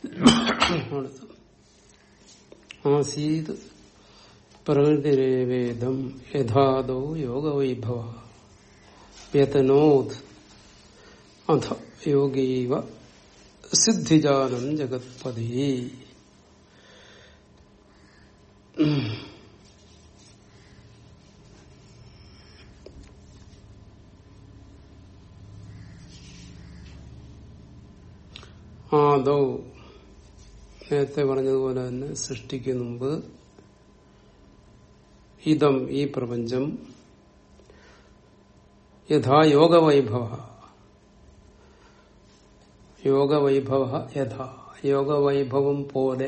അടുത്ത് ആസീത് പ്രകൃതിരേവേദം യഥാദോ യോഗവൈഭവ വ്യതനോത് അധ യോഗീവ സിദ്ധിജാനം ജഗത്പതി ആദോ നേരത്തെ പറഞ്ഞതുപോലെ തന്നെ സൃഷ്ടിക്ക് മുമ്പ് ഇതം ഈ പ്രപഞ്ചം യഥാ യോഗവൈഭവ യോഗവൈഭവ യഥാ യോഗവൈഭവം പോലെ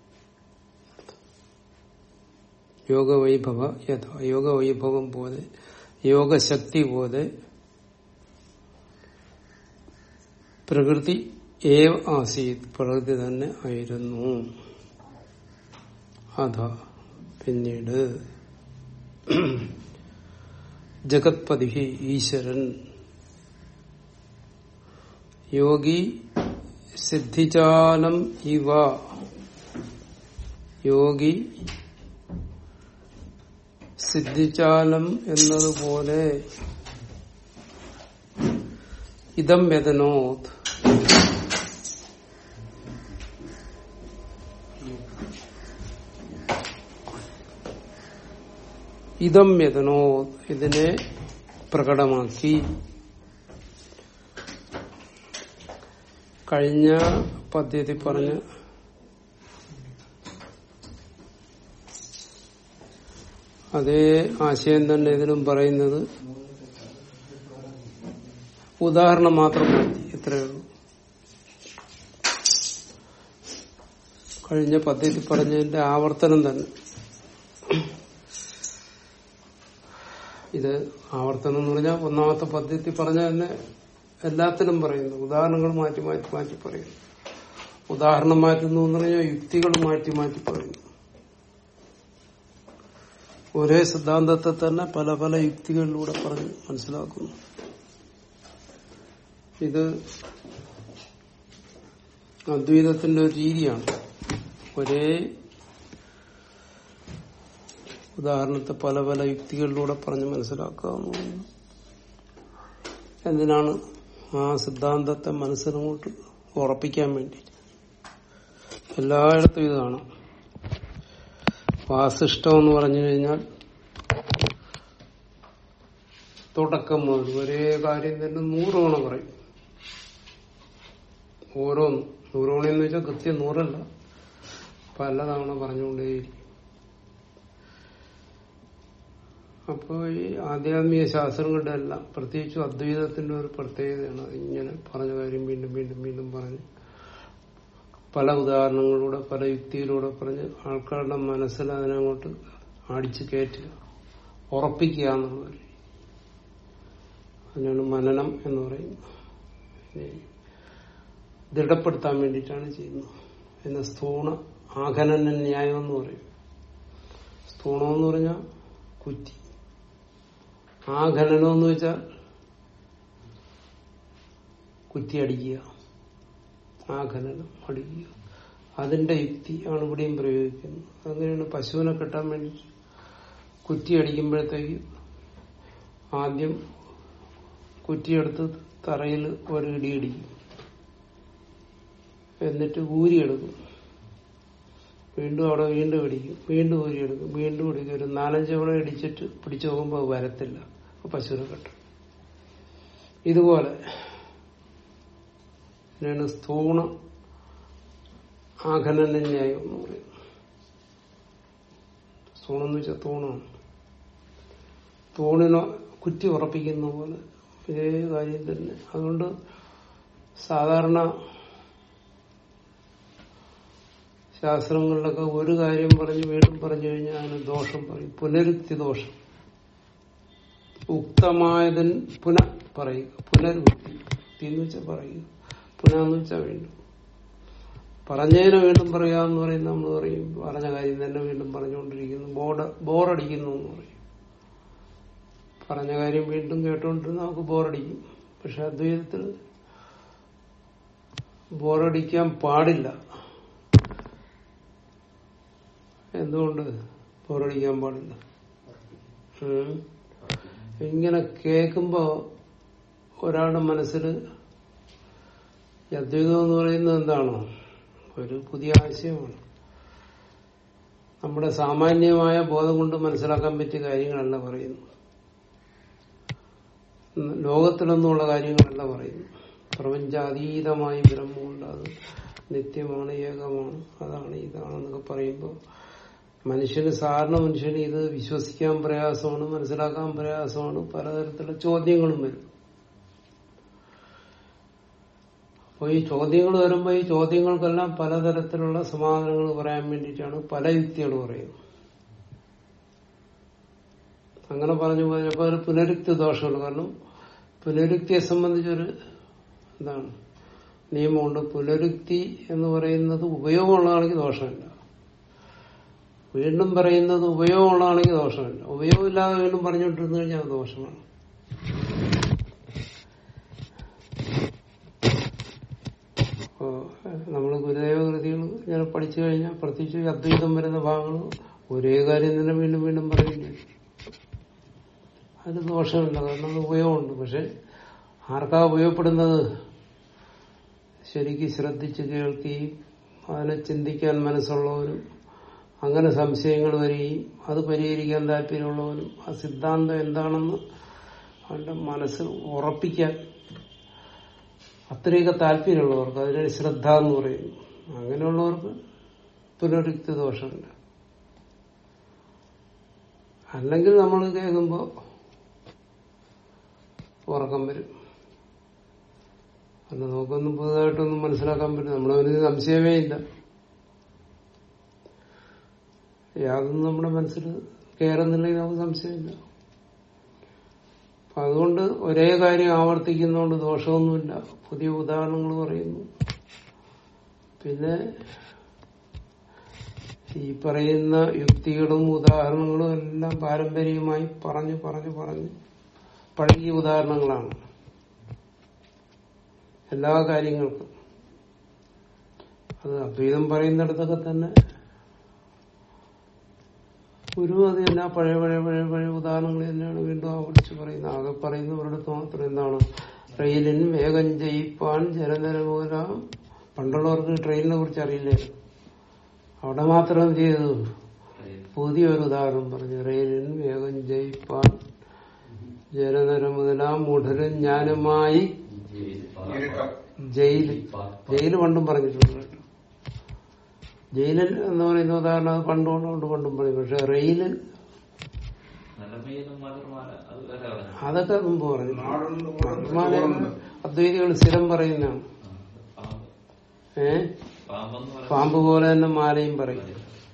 യോഗവൈഭവ യഥാ യോഗവൈഭവം പോലെ യോഗശക്തി പോലെ പ്രകൃതി ഏവ ആസീത് പ്രകൃതി തന്നെ ആയിരുന്നു അതാ പിന്നീട് ജഗത്പതി ഈശ്വരൻ യോഗി സിദ്ധിജാലം ഇവ യോഗി സിദ്ധിജാലം എന്നതുപോലെ ഇതം വ്യതനോത് ഇതം യതനോ ഇതിനെ പ്രകടമാക്കി കഴിഞ്ഞ പദ്ധതി പറഞ്ഞ അതേ ആശയം തന്നെ ഇതിനും പറയുന്നത് ഉദാഹരണം മാത്രം മതി ഇത്രയേ ഉള്ളൂ കഴിഞ്ഞ പദ്ധതി പറഞ്ഞതിന്റെ ആവർത്തനം തന്നെ ഇത് ആവർത്തനം എന്ന് പറഞ്ഞാൽ ഒന്നാമത്തെ പദ്ധതി പറഞ്ഞ തന്നെ എല്ലാത്തിനും പറയുന്നു ഉദാഹരണങ്ങൾ മാറ്റി മാറ്റി മാറ്റി പറയുന്നു ഉദാഹരണം മാറ്റുന്നു എന്ന് പറഞ്ഞാൽ യുക്തികൾ മാറ്റി മാറ്റി പറയുന്നു ഒരേ സിദ്ധാന്തത്തെ തന്നെ പല പല യുക്തികളിലൂടെ പറഞ്ഞ് മനസ്സിലാക്കുന്നു ഇത് അദ്വൈതത്തിന്റെ ഒരു രീതിയാണ് ഒരേ ഉദാഹരണത്തെ പല പല യുക്തികളിലൂടെ പറഞ്ഞ് മനസ്സിലാക്കാവുന്ന എന്തിനാണ് ആ സിദ്ധാന്തത്തെ മനസ്സിനങ്ങോട്ട് ഉറപ്പിക്കാൻ വേണ്ടി എല്ലായിടത്തും ഇത് കാണാം വാസിഷ്ടം എന്ന് പറഞ്ഞു കഴിഞ്ഞാൽ തുടക്കം മുതൽ ഒരേ കാര്യം തന്നെ നൂറ് തവണ പറയും ഓരോന്ന് നൂറ് തവണയെന്ന് വെച്ചാൽ കൃത്യം നൂറല്ല പല തവണ പറഞ്ഞുകൊണ്ടേയിരിക്കും അപ്പോ ഈ ആധ്യാത്മിക ശാസ്ത്രങ്ങളുടെ എല്ലാം പ്രത്യേകിച്ചും അദ്വൈതത്തിന്റെ ഒരു പ്രത്യേകതയാണ് ഇങ്ങനെ പറഞ്ഞ കാര്യം വീണ്ടും വീണ്ടും വീണ്ടും പറഞ്ഞ് പല ഉദാഹരണങ്ങളിലൂടെ പല യുക്തിയിലൂടെ പറഞ്ഞ് ആൾക്കാരുടെ മനസ്സിൽ അതിനങ്ങോട്ട് അടിച്ചു കയറ്റുക ഉറപ്പിക്കുക എന്നുള്ളത് അതിനാണ് മനനം എന്ന് പറയുന്നത് ദൃഢപ്പെടുത്താൻ വേണ്ടിയിട്ടാണ് ചെയ്യുന്നത് പിന്നെ സ്ഥൂണ ആഘനന ന്യായം എന്ന് പറയും സ്ഥൂണം എന്ന് പറഞ്ഞാൽ കുറ്റി ആഘനനം എന്ന് വെച്ചാൽ കുറ്റി അടിക്കുക ആഘനനം അടിക്കുക അതിന്റെ യുക്തി ആണ് ഇവിടെയും പ്രയോഗിക്കുന്നത് അങ്ങനെയാണ് പശുവിനെ കെട്ടാൻ വേണ്ടി കുറ്റി അടിക്കുമ്പോഴത്തേക്ക് ആദ്യം കുറ്റിയെടുത്ത് തറയിൽ ഒരു ഇടി ഇടിക്കും എന്നിട്ട് ഊരിയെടുക്കും വീണ്ടും അവിടെ വീണ്ടും ഇടിക്കും വീണ്ടും ഊരിയെടുക്കും വീണ്ടും ഇടിക്കും ഒരു നാലഞ്ച് തവണ ഇടിച്ചിട്ട് പിടിച്ചു പോകുമ്പോൾ അത് വരത്തില്ല പശുവിനെ കെട്ടും ഇതുപോലെ ഇതിനാണ് സ്ഥൂണ ആഘനന ന്യായം എന്ന് പറയുന്നത് സ്ഥൂണം എന്ന് വെച്ചാൽ തൂണാണ് തൂണിനോ കുറ്റി ഉറപ്പിക്കുന്ന പോലെ ഇതേ കാര്യം തന്നെ അതുകൊണ്ട് സാധാരണ ശാസ്ത്രങ്ങളിലൊക്കെ ഒരു കാര്യം പറഞ്ഞ് വീണ്ടും പറഞ്ഞു കഴിഞ്ഞാൽ അതിന് ദോഷം പറയും പുനരുക്തി ദോഷം ഉക്തമായതിന് പുന പറയുക പുനരുക്തി എന്ന് വെച്ചാൽ പറയുക പുനഃ എന്ന് വെച്ചാൽ വീണ്ടും പറഞ്ഞതിനെ വീണ്ടും പറയുക എന്ന് പറയുന്നത് നമ്മൾ പറയും പറഞ്ഞ കാര്യം തന്നെ വീണ്ടും പറഞ്ഞുകൊണ്ടിരിക്കുന്നു ബോർഡ് ബോറടിക്കുന്നു എന്ന് പറയും പറഞ്ഞ കാര്യം വീണ്ടും കേട്ടുകൊണ്ടിരുന്ന നമുക്ക് ബോറടിക്കും പക്ഷെ അദ്വൈതത്തിൽ ബോറടിക്കാൻ പാടില്ല എന്തുകൊണ്ട് പോരടിക്കാൻ പാടില്ല ഉം. ഇങ്ങനെ കേൾക്കുമ്പോ ഒരാളുടെ മനസ്സിൽ ഈ അദ്വൈതം എന്ന് പറയുന്നത് എന്താണ് ഒരു പുതിയ ആശയമാണ് നമ്മുടെ സാമാന്യമായ ബോധം കൊണ്ട് മനസ്സിലാക്കാൻ പറ്റിയ കാര്യങ്ങളല്ല പറയുന്നു ഉം, ലോകത്തിലൊന്നുമുള്ള കാര്യങ്ങളല്ല പറയുന്നു പ്രപഞ്ചാതീതമായി ബ്രഹ്മമുണ്ട് അത് നിത്യമാണ് ഏകമാണ് അതാണ് ഇതാണെന്നൊക്കെ പറയുമ്പോൾ മനുഷ്യന് സാധാരണ മനുഷ്യന് ഇത് വിശ്വസിക്കാൻ പ്രയാസമാണ് മനസ്സിലാക്കാൻ പ്രയാസമാണ് പലതരത്തിലുള്ള ചോദ്യങ്ങളും വരും അപ്പോൾ ഈ ചോദ്യങ്ങൾ വരുമ്പോൾ ഈ ചോദ്യങ്ങൾക്കെല്ലാം പലതരത്തിലുള്ള സമാധാനങ്ങൾ പറയാൻ വേണ്ടിയിട്ടാണ് പല യുക്തികൾ പറയുന്നത് അങ്ങനെ പറഞ്ഞു പോയപ്പോ ഒരു പുനരുക്തി ദോഷമുണ്ട് കാരണം പുനരുക്തിയെ സംബന്ധിച്ചൊരു എന്താണ് നിയമമുണ്ട് പുനരുക്തി എന്ന് പറയുന്നത് ഉപയോഗമുള്ളതാണെങ്കിൽ ദോഷമില്ല വീണ്ടും പറയുന്നത് ഉപയോഗമുള്ളതാണെങ്കിൽ ദോഷമില്ല ഉപയോഗമില്ലാതെ വീണ്ടും പറഞ്ഞുകൊണ്ടിരുന്നു കഴിഞ്ഞാൽ അത് ദോഷമാണ് അപ്പോ നമ്മൾ ഗുരുദേവ കൃതികൾ ഇങ്ങനെ പഠിച്ചു കഴിഞ്ഞാൽ പ്രത്യേകിച്ച് ഈ അദ്വൈതം വരുന്ന ഭാഗങ്ങൾ ഒരേ കാര്യം തന്നെ വീണ്ടും വീണ്ടും പറയില്ലേ അതിന് ദോഷമില്ല കാരണം അത് ഉപയോഗമുണ്ട് പക്ഷെ ആർക്കാ ഉപയോഗപ്പെടുന്നത് ശരിക്ക് ശ്രദ്ധിച്ച് കേൾക്കുകയും അതിനെ ചിന്തിക്കാൻ മനസ്സുള്ളവരും അങ്ങനെ സംശയങ്ങൾ വരികയും അത് പരിഹരിക്കാൻ താല്പര്യമുള്ളവരും ആ സിദ്ധാന്തം എന്താണെന്ന് അവന്റെ മനസ്സിൽ ഉറപ്പിക്കാൻ അത്രയൊക്കെ താല്പര്യമുള്ളവർക്ക് അതിനെ ശ്രദ്ധ എന്ന് പറയുന്നു അങ്ങനെയുള്ളവർക്ക് പുനരുക്തി ദോഷമുണ്ട് അല്ലെങ്കിൽ നമ്മൾ കേൾക്കുമ്പോ ഉറക്കം വരും അല്ല നമുക്കൊന്നും പുതുതായിട്ടൊന്നും മനസ്സിലാക്കാൻ പറ്റും നമ്മളതിന് സംശയമേ ഇല്ല യാതൊന്നും നമ്മുടെ മനസ്സിൽ കയറുന്നില്ലെങ്കിൽ നമുക്ക് സംശയമില്ല അപ്പൊ അതുകൊണ്ട് ഒരേ കാര്യം ആവർത്തിക്കുന്നതുകൊണ്ട് ദോഷമൊന്നുമില്ല പുതിയ ഉദാഹരണങ്ങൾ പറയുന്നു പിന്നെ ഈ പറയുന്ന യുക്തികളും ഉദാഹരണങ്ങളും എല്ലാം പാരമ്പര്യമായി പറഞ്ഞു പറഞ്ഞു പറഞ്ഞ് പഴകിയ ഉദാഹരണങ്ങളാണ് എല്ലാ കാര്യങ്ങൾക്കും അത് അദ്വൈതം പറയുന്നിടത്തൊക്കെ തന്നെ ഗുരു അത് തന്നെ പഴയ പഴയ പഴയ പഴയ ഉദാഹരണങ്ങൾ തന്നെയാണ് വീണ്ടും ആവർത്തിച്ച് പറയുന്നത് ആകെ പറയുന്നവരുടെ മാത്രം എന്താണ് ട്രെയിനിൽ വേഗം ജയിപ്പാൻ ജലനിരമൂല പണ്ടുള്ളവർക്ക് ട്രെയിനിനെ കുറിച്ച് അറിയില്ലേ അവിടെ മാത്രം എന്ത് ചെയ്തു പുതിയൊരു ഉദാഹരണം പറഞ്ഞു റെയിലിൽ വേഗം ജയിപ്പാൻ ജലനിരമുതല മൂഢരും ജ്ഞാനമായി ജയില് ജയില് പണ്ടും പറഞ്ഞിട്ടുണ്ട് കേട്ടോ ജയിലിൽ എന്ന് പറയുന്ന ഉദാഹരണം അത് പണ്ടുകൊണ്ട് പണ്ടും പറയും പക്ഷെ റെയില് നിലമയിലും മലർമാല അത് വേറെ പറഞ്ഞു അതൊക്കെ മുമ്പ് പറഞ്ഞു നാടുണ്ട് ഓടുണ്ട് മാല ചോറുണ്ട്. അദ്വൈതികൾ സ്ഥിരം പറയുന്നതാണ് പാമ്പ് ഏ പാമ്പെന്ന് പറയാം പാമ്പ് പോലെ തന്നെ മാലയും പറയും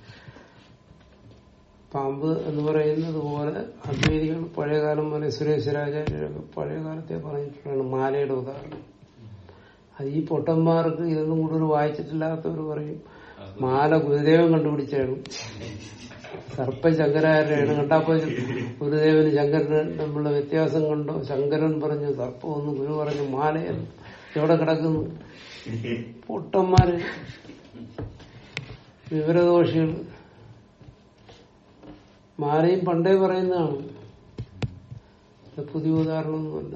പാമ്പ് എന്ന് പറയുന്നത് പോലെ അദ്വൈതികൾ പഴയകാലം പോലെ സുരേശ്വരാചാര്യരൊക്കെ പഴയ കാലത്തെ പറഞ്ഞിട്ടുള്ളതാണ് മാലയുടെ ഉദാഹരണം അത് ഈ പൊട്ടന്മാർക്ക് ഇതൊന്നും കൂടുതൽ വായിച്ചിട്ടില്ലാത്തവർ പറയും മാല ഗുരുദേവൻ കണ്ടുപിടിച്ചാണ് സർപ്പ ശങ്കരാചാര്യയാണ് കണ്ടപ്പോ ഗുരുദേവന് ശങ്കരൻ തമ്മിലുള്ള വ്യത്യാസം കണ്ടോ ശങ്കരൻ പറഞ്ഞു സർപ്പം ഒന്ന് ഗുരു പറഞ്ഞു മാലയെന്ന് എവിടെ കിടക്കുന്നു പൊട്ടന്മാര് വിവരദോഷികൾ മാലയും പണ്ടേ പറയുന്നതാണ് ഇത് പുതിയ ഉദാഹരണമൊന്നുമല്ല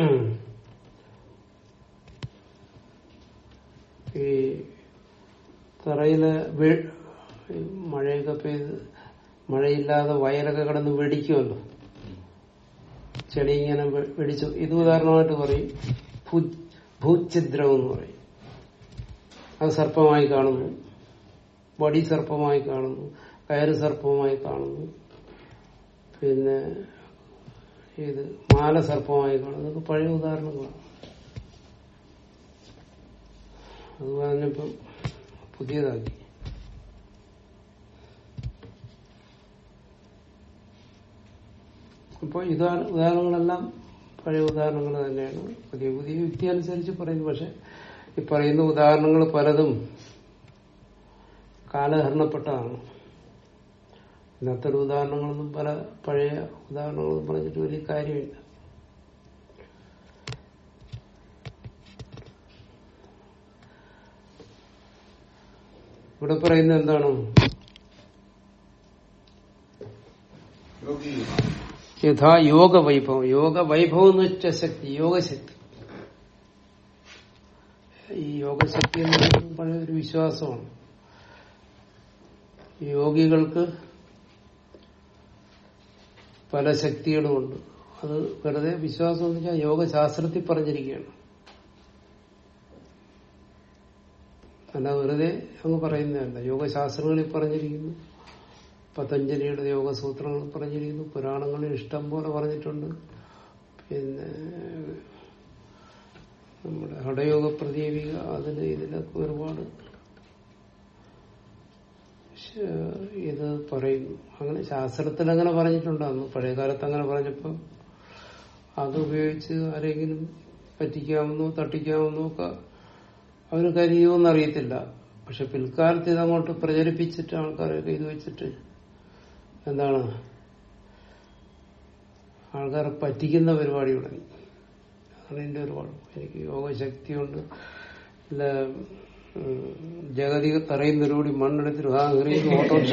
ഈ തറയില് വീ- ഈ മഴയൊക്കെ പെയ്ത് മഴയില്ലാതെ വയലൊക്കെ കിടന്ന് വെടിക്കുമല്ലോ ചെടി ഇങ്ങനെ വെ- വെടിച്ചു ഇത് ഉദാഹരണമായിട്ട് പറയും ഭൂ- ഭൂഛിദ്രം എന്ന് പറയും അത് സർപ്പമായി കാണുന്നു വടി സർപ്പമായി കാണുന്നു കയറ് സർപ്പമായി കാണുന്നു പിന്നെ ഇത് മാല സർപ്പമായി കാണുന്നു ഇതൊക്കെ പഴയ ഉദാഹരണങ്ങളാണ് അത് പറഞ്ഞപ്പം പുതിയതാക്കി അപ്പോൾ ഇതാണ് ഉദാഹരണങ്ങളെല്ലാം പഴയ ഉദാഹരണങ്ങൾ തന്നെയാണ് പുതിയ പുതിയ യുക്തി അനുസരിച്ച് പറയുന്നു പക്ഷെ ഈ പറയുന്ന ഉദാഹരണങ്ങൾ പലതും കാലഹരണപ്പെട്ടതാണ് ഇന്നത്തെ ഉദാഹരണങ്ങളൊന്നും പല പഴയ ഉദാഹരണങ്ങളൊന്നും പറഞ്ഞിട്ട് വലിയ കാര്യമില്ല ഇവിടെ പറയുന്നത് എന്താണ് യോഗി യഥാ യോഗ വൈഭവം യോഗ വൈഭവം എന്ന് വെച്ച ശക്തി യോഗശക്തി ഈ യോഗശക്തി എന്ന് പറയുന്നത് പഴയ ഒരു വിശ്വാസമാണ് യോഗികൾക്ക് പല ശക്തികളുമുണ്ട് അത് വെറുതെ വിശ്വാസം എന്ന് വെച്ചാൽ യോഗശാസ്ത്രത്തിൽ പറഞ്ഞിരിക്കുകയാണ് അല്ല വെറുതെ അങ്ങ് പറയുന്നതല്ല യോഗശാസ്ത്രങ്ങളിൽ പറഞ്ഞിരിക്കുന്നു പതഞ്ജലിയുടെ യോഗസൂത്രങ്ങൾ പറഞ്ഞിരിക്കുന്നു പുരാണങ്ങളിൽ ഇഷ്ടം പോലെ പറഞ്ഞിട്ടുണ്ട് പിന്നെ നമ്മുടെ ഹഠയോഗ പ്രദീപിക അതിന് ഇതിലൊക്കെ ഒരുപാട് ശ- ഇത് പറയുന്നു അങ്ങനെ ശാസ്ത്രത്തിൽ അങ്ങനെ പറഞ്ഞിട്ടുണ്ടായിരുന്നു പഴയ കാലത്ത് അങ്ങനെ പറഞ്ഞപ്പോൾ അത് ഉപയോഗിച്ച് ആരെങ്കിലും പറ്റിക്കാമെന്നോ തട്ടിക്കാമെന്നോ ഒക്കെ അവന് കരിയുമെന്ന് അറിയത്തില്ല പക്ഷെ പിൽക്കാലത്ത് ഇതങ്ങോട്ട് പ്രചരിപ്പിച്ചിട്ട് ആൾക്കാരൊക്കെ ഇത് വെച്ചിട്ട് എന്താണ് ആൾക്കാരെ പറ്റിക്കുന്ന പരിപാടി തുടങ്ങി അതാണ് എന്റെ ഒരു കുഴപ്പം എനിക്ക് യോഗശക്തിയുണ്ട് ഇല്ല ഉം, ജഗതി തറയുന്നതിലൂടെ മണ്ണെടുത്തിട്ട് ആ എറിയുന്ന ഓട്ടോറിക്ഷ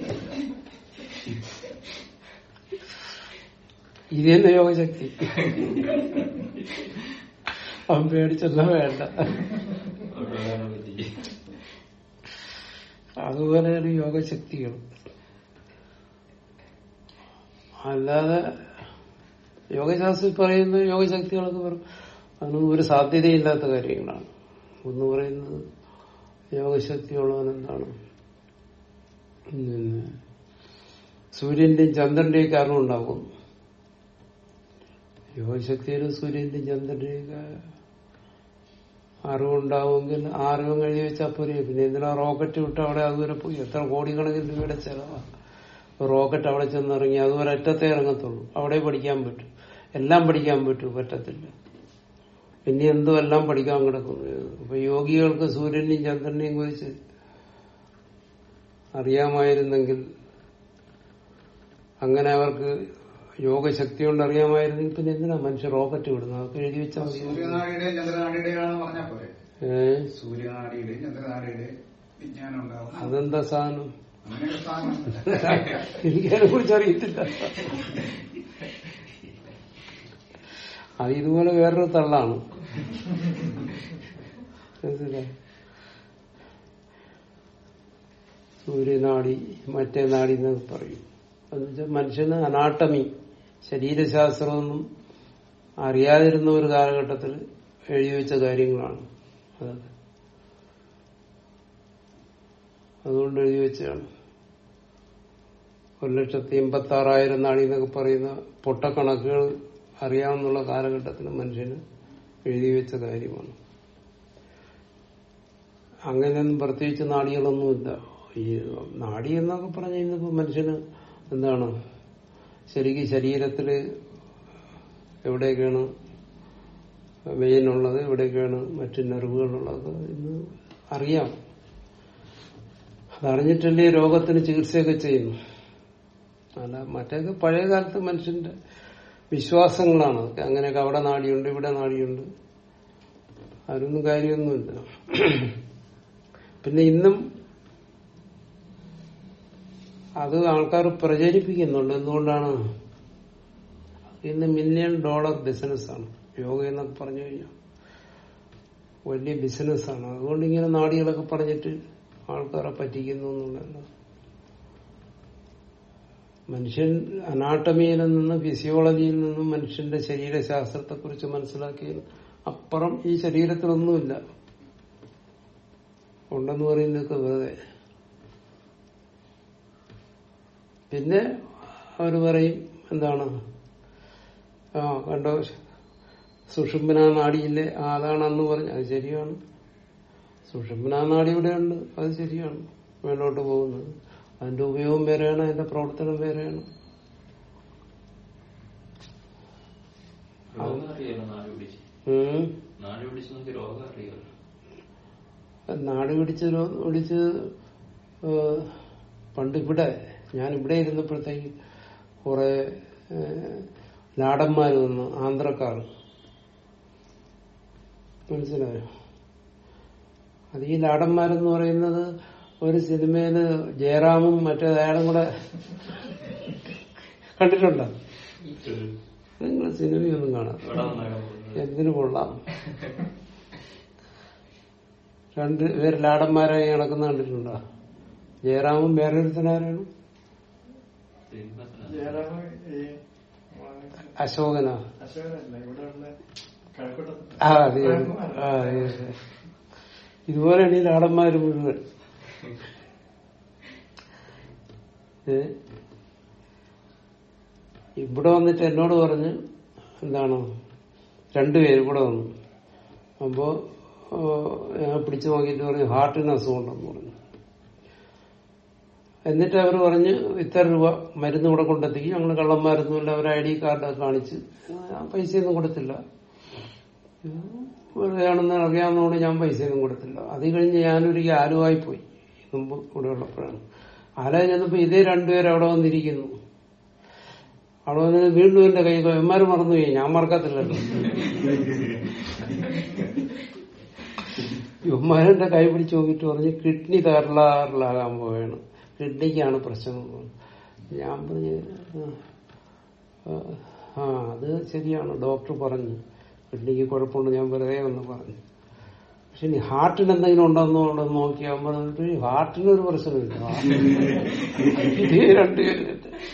ഇത് തന്നെ യോഗശക്തി അവൻ പേടിച്ചല്ല വേണ്ട ഒരാളെ പറ്റി. അതുപോലെയാണ് യോഗശക്തികൾ അല്ലാതെ യോഗശാസ്ത്രത്തിൽ പറയുന്ന യോഗശക്തികളൊക്കെ പറ- അതൊന്നും ഒരു സാധ്യതയില്ലാത്ത കാര്യങ്ങളാണ് ഒന്ന് പറയുന്നത് യോഗശക്തിയുള്ളവൻ എന്താണ് പിന്നെ സൂര്യന്റെയും ചന്ദ്രന്റെയും കാരണം ഉണ്ടാകും യോഗശക്തിയിൽ സൂര്യന്റെയും ചന്ദ്രന്റെയും ഒക്കെ അറിവുണ്ടാവുമെങ്കിൽ ആ അറിവും കഴിഞ്ഞ് വെച്ചാൽ പോരെ പിന്നെ എന്തിനാ റോക്കറ്റ് വിട്ട് അവിടെ അതുവരെ പോയി എത്ര കോടിക്കണക്കിന് രൂപയുടെ ചെലവാ റോക്കറ്റ് അവിടെ ചെന്നിറങ്ങി അതുവരെ അറ്റത്തേ ഇറങ്ങത്തുള്ളൂ അവിടെ പഠിക്കാൻ പറ്റും എല്ലാം പഠിക്കാൻ പറ്റും പറ്റത്തില്ല ഇനി എന്തോ എല്ലാം പഠിക്കാൻ കിടക്കുന്നു അപ്പൊ യോഗികൾക്ക് സൂര്യനെയും ചന്ദ്രനെയും കുറിച്ച് അറിയാമായിരുന്നെങ്കിൽ അങ്ങനെ അവർക്ക് യോഗശക്തി കൊണ്ട് അറിയാമായിരുന്നെങ്കിൽ പിന്നെ എന്തിനാ മനുഷ്യർ റോക്കറ്റ് വിടുന്നത് അതൊക്കെ എഴുതി വെച്ചാൽ മതി സൂര്യനാടിയുടെയും ചന്ദ്രനാടിയുടെയും ആണെന്ന് പറഞ്ഞാ പോരെ ഏഹ് സൂര്യനാടിയുടെയും ചന്ദ്രനാടിയുടെയും വിജ്ഞാനം ഉണ്ടാവും അതെന്താ സാധനം അങ്ങനെയൊരു സ്ഥാനം എനിക്കതിനെ കുറിച്ച് അറിയത്തില്ല അത് ഇതുപോലെ വേറൊരു തള്ളാണ് മനസ്സിലായോ? സൂര്യനാടി മറ്റേ നാടി എന്നൊക്കെ പറയും എന്ന് വെച്ചാൽ മനുഷ്യന് അനാട്ടമി ശരീരശാസ്ത്രമൊന്നും അറിയാതിരുന്ന ഒരു കാലഘട്ടത്തിൽ എഴുതി വെച്ച കാര്യങ്ങളാണ് അതൊക്കെ അതുകൊണ്ട് എഴുതി വെച്ചതാണ് ഒരു ലക്ഷത്തി എൺപത്തി ആറായിരം നാടി എന്നൊക്കെ പറയുന്ന പൊട്ടക്കണക്കുകൾ അറിയാവുന്നുള്ള കാലഘട്ടത്തിൽ മനുഷ്യന് എഴുതി വെച്ച കാര്യമാണ് അങ്ങനെയൊന്നും പ്രത്യേകിച്ച് നാടികളൊന്നുമില്ല ഈ നാടി എന്നൊക്കെ പറഞ്ഞു കഴിഞ്ഞപ്പോ മനുഷ്യന് എന്താണ് ശരിക്കും ശരീരത്തില് എവിടെയൊക്കെയാണ് വെയിനുള്ളത് എവിടെയൊക്കെയാണ് മറ്റു നെറിവുകളുള്ളത് ഇന്ന് അറിയാം അതറിഞ്ഞിട്ടല്ലേ രോഗത്തിന് ചികിത്സയൊക്കെ ചെയ്യുന്നു അല്ല മറ്റേക്ക് പഴയ കാലത്ത് മനുഷ്യന്റെ വിശ്വാസങ്ങളാണ് അതൊക്കെ അങ്ങനെയൊക്കെ അവിടെ നാടിയുണ്ട് ഇവിടെ നാടിയുണ്ട് അതിനൊന്നും കാര്യമൊന്നുമില്ല പിന്നെ ഇന്നും അത് ആൾക്കാർ പ്രചരിപ്പിക്കുന്നുണ്ട് എന്തുകൊണ്ടാണ് ഇന്ന് മില്യൺ ഡോളർ ബിസിനസ്സാണ് യോഗ എന്നൊക്കെ പറഞ്ഞു കഴിഞ്ഞാൽ വലിയ ബിസിനസ്സാണ് അതുകൊണ്ട് ഇങ്ങനെ നാടികളൊക്കെ പറഞ്ഞിട്ട് ആൾക്കാരെ പറ്റിക്കുന്നു എന്നുള്ളതല്ല മനുഷ്യൻ അനാട്ടമിയിൽ നിന്നും ഫിസിയോളജിയിൽ നിന്നും മനുഷ്യന്റെ ശരീരശാസ്ത്രത്തെ കുറിച്ച് മനസ്സിലാക്കിയതിന് അപ്പുറം ഈ ശരീരത്തിലൊന്നുമില്ല ഉണ്ടെന്ന് പറയുന്നതൊക്കെ വെറുതെ പിന്നെ അവർ പറയും എന്താണ് ആ കണ്ടോ സുഷുമ്ന നാടിയില്ലേ ആ അതാണ് അന്ന് പറഞ്ഞു അത് ശരിയാണ് സുഷുമ്ന നാടി ഇവിടെയുണ്ട് അത് ശരിയാണ് മേലോട്ട് പോകുന്നത് അതിന്റെ ഉപയോഗം വേറെയാണ് അതിന്റെ പ്രവർത്തനം വേറെയാണ് രോഗം അറിയാലോ നാട് പിടിച്ച് ഉം. നാട് പിടിച്ച് നമുക്ക് രോഗം അറിയാലോ നാട് പിടിച്ച് രോ- പിടിച്ച് ഏഹ്, പണ്ട് ഇവിടെ ഞാൻ ഇവിടെ ഇരുന്നപ്പോഴത്തേക്ക് കുറെ ഏഹ്, ലാടന്മാര് വന്നു ആന്ധ്രക്കാർ മനസ്സിലായോ അത് ഈ ലാടന്മാരെന്ന് പറയുന്നത് ഒരു സിനിമയില് ജയറാമും മറ്റേ അയാളും കൂടെ കണ്ടിട്ടുണ്ടോ നിങ്ങൾ സിനിമയൊന്നും കാണാം ഇവിടെ വന്നാകാൻ പോകുന്നത് എന്തിനു കൊള്ളാം രണ്ട് പേര് ലാടന്മാരായി നടക്കുന്ന കണ്ടിട്ടുണ്ടോ ജയറാമും വേറൊരുത്തനാരാണ് സിനിമ ജയറാമ ഈ അശോകനാ അശോകനല്ല ഇവിടെ ഉള്ള കഴക്കൂട്ടത്ത് ആ അതെ ആ, അതെ അതെ. ഇതുപോലെയാണ് ഈ ലാടന്മാര് മുഴുവൻ ഏ? ഇവിടെ വന്നിട്ട് എന്നോട് പറഞ്ഞ് എന്താണ് രണ്ടുപേരും ഇവിടെ വന്നു അപ്പോ ഓ, ഞാൻ പിടിച്ചു നോക്കിയിട്ട് പറഞ്ഞു ഹാർട്ടിന് അസുഖമുണ്ടെന്ന് പറഞ്ഞു എന്നിട്ട് അവർ പറഞ്ഞ് ഇത്ര രൂപ മരുന്ന് ഇവിടെ കൊണ്ടെത്തിക്കും ഞങ്ങൾ കള്ളന്മാരൊന്നുമില്ല അവർ ഐ ഡി കാർഡൊക്കെ കാണിച്ച് ഞാൻ പൈസയൊന്നും കൊടുത്തില്ല വെറുതെയാണെന്ന് അറിയാവുന്നതുകൊണ്ട് ഞാൻ പൈസയൊന്നും കൊടുത്തില്ല അത് കഴിഞ്ഞ് ഞാനൊരു ആലുവായി പോയി മുമ്പ് ഇവിടെ ഉള്ളപ്പോഴാണ് ആലുവ ചെന്നപ്പോ ഇതേ രണ്ടുപേരും അവിടെ വന്നിരിക്കുന്നു അവിടെ വന്ന് വീണ്ടും എന്റെ കൈ എമ്മാര് മറന്നുപോയി ഞാൻ മറക്കത്തില്ലല്ലോ യുമ്മാരെന്റെ കൈ പിടിച്ച് നോക്കിയിട്ട് പറഞ്ഞ് കിഡ്നി തകരാറിലാകാൻ പോവുകയാണ് കിഡ്നിക്കാണ് പ്രശ്നം എന്ന് പറഞ്ഞു. ഞാൻ പറഞ്ഞു "ആ, ആ അത് ശരിയാണ് ഡോക്ടർ പറഞ്ഞു കിഡ്നിക്ക് കുഴപ്പമുണ്ട് ഞാൻ വെറുതെ ഒന്ന് പറഞ്ഞു പക്ഷെ ഇനി ഹാർട്ടിന് എന്തെങ്കിലും ഉണ്ടോന്നോ അവിടെ നോക്കിയാൽ പറഞ്ഞിട്ട് ഈ ഹാർട്ടിന് ഒരു പ്രശ്നമില്ല ഇതേ രണ്ടുപേരും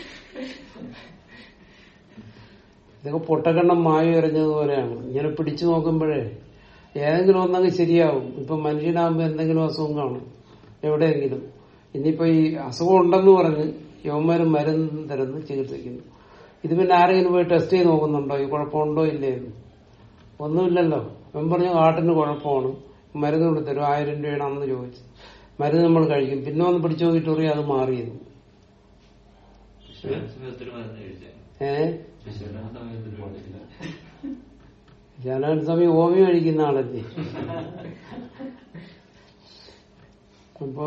ഇതൊക്കെ പൊട്ടക്കണ്ണം മായി എറിഞ്ഞതുപോലെയാണ് ഇങ്ങനെ പിടിച്ചു നോക്കുമ്പോഴേ ഏതെങ്കിലും ഒന്നങ്ങ് ശരിയാവും ഇപ്പൊ മനുഷ്യനാകുമ്പോ എന്തെങ്കിലും അസുഖം കാണും എവിടെയെങ്കിലും ഇനിയിപ്പോ ഈ അസുഖം ഉണ്ടെന്ന് പറഞ്ഞ് യവന്മാര് മരുന്ന് തരുന്നു ചികിത്സിക്കുന്നു ഇത് പിന്നെ ആരെങ്കിലും പോയി ടെസ്റ്റ് ചെയ്ത് നോക്കുന്നുണ്ടോ ഈ കുഴപ്പമുണ്ടോ ഇല്ലേ എന്ന് ഒന്നുമില്ലല്ലോ അവൻ പറഞ്ഞു ഹാർട്ടിന് കുഴപ്പമാണ് മരുന്ന് കൊണ്ട് തരും ആയിരം രൂപയാണ് അന്ന് ചോദിച്ചു മരുന്ന് നമ്മൾ കഴിക്കും പിന്നെ ഒന്ന് പിടിച്ചു നോക്കിയിട്ട് പറയും അത് മാറിയെന്ന് സമയത്തൊരു മരുന്ന് കഴിച്ചേ ഏഹ് ശിശുവിന്റെ സമയത്തൊരു കഴിച്ചില്ല ജനാൻ സമയം ഓമി കഴിക്കുന്ന ആളല്ലേ അപ്പോ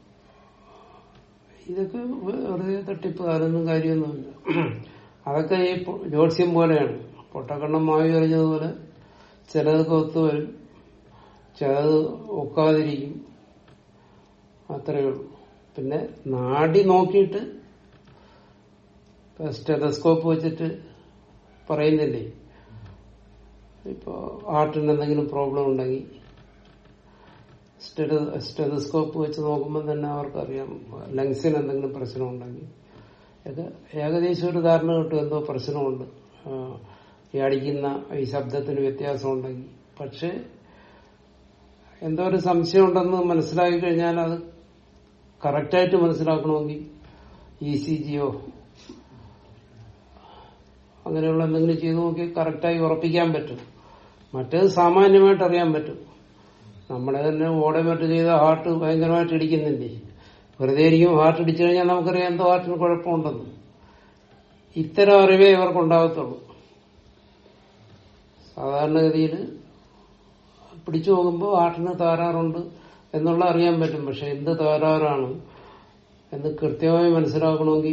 ഇതൊക്കെ വെറുതെ തട്ടിപ്പ് അതൊന്നും കാര്യമൊന്നുമില്ല അതൊക്കെ ഈ പൊ- ജ്യോത്സ്യം പോലെയാണ് പൊട്ടക്കണ്ണം മാവി എറിഞ്ഞതുപോലെ ചിലതൊക്കെ ഒത്തുവരും ചിലത് ഒക്കാതിരിക്കും അത്രയേ ഉള്ളൂ പിന്നെ നാടി നോക്കിയിട്ട് സ്റ്റെതസ്കോപ്പ് വെച്ചിട്ട് പറയുന്നില്ലേ ഇപ്പോ ഹാർട്ടിന് എന്തെങ്കിലും പ്രോബ്ലം ഉണ്ടെങ്കിൽ സ്റ്റെതസ്കോപ്പ് വെച്ച് നോക്കുമ്പോൾ തന്നെ അവർക്കറിയാം ലങ്സിന് എന്തെങ്കിലും പ്രശ്നം ഉണ്ടെങ്കിൽ ഇത് ഏകദേശം ഒരു ധാരണ കിട്ടും എന്തോ പ്രശ്നമുണ്ട് ആ, ഈ അടിക്കുന്ന ഈ ശബ്ദത്തിന് വ്യത്യാസം ഉണ്ടെങ്കിൽ പക്ഷെ എന്തോ ഒരു സംശയം ഉണ്ടെന്ന് മനസ്സിലാക്കി കഴിഞ്ഞാൽ അത് കറക്റ്റായിട്ട് മനസ്സിലാക്കണമെങ്കിൽ ഇ സി ജിയോ അങ്ങനെയുള്ള എന്തെങ്കിലും ചെയ്ത് നോക്കി കറക്റ്റായി ഉറപ്പിക്കാൻ പറ്റും മറ്റേത് സാമാന്യമായിട്ട് അറിയാൻ പറ്റും നമ്മളെ തന്നെ ഓടമറ്റ് ചെയ്ത ഹാർട്ട് ഭയങ്കരമായിട്ട് ഇടിക്കുന്നില്ലേ വെറുതെ ഇരിക്കും ഹാർട്ട് ഇടിച്ചു കഴിഞ്ഞാൽ നമുക്കറിയാം എന്തോ ഹാർട്ടിന് കുഴപ്പമുണ്ടെന്ന് ഇത്തരം അറിവേ ഇവർക്കുണ്ടാകത്തുള്ളൂ സാധാരണഗതിയിൽ പിടിച്ചു നോക്കുമ്പോൾ ഹാർട്ടിന് തകരാറുണ്ട് എന്നുള്ള അറിയാൻ പറ്റും പക്ഷെ എന്ത് തകരാറാണ് എന്ന് കൃത്യമായി മനസ്സിലാക്കണമെങ്കിൽ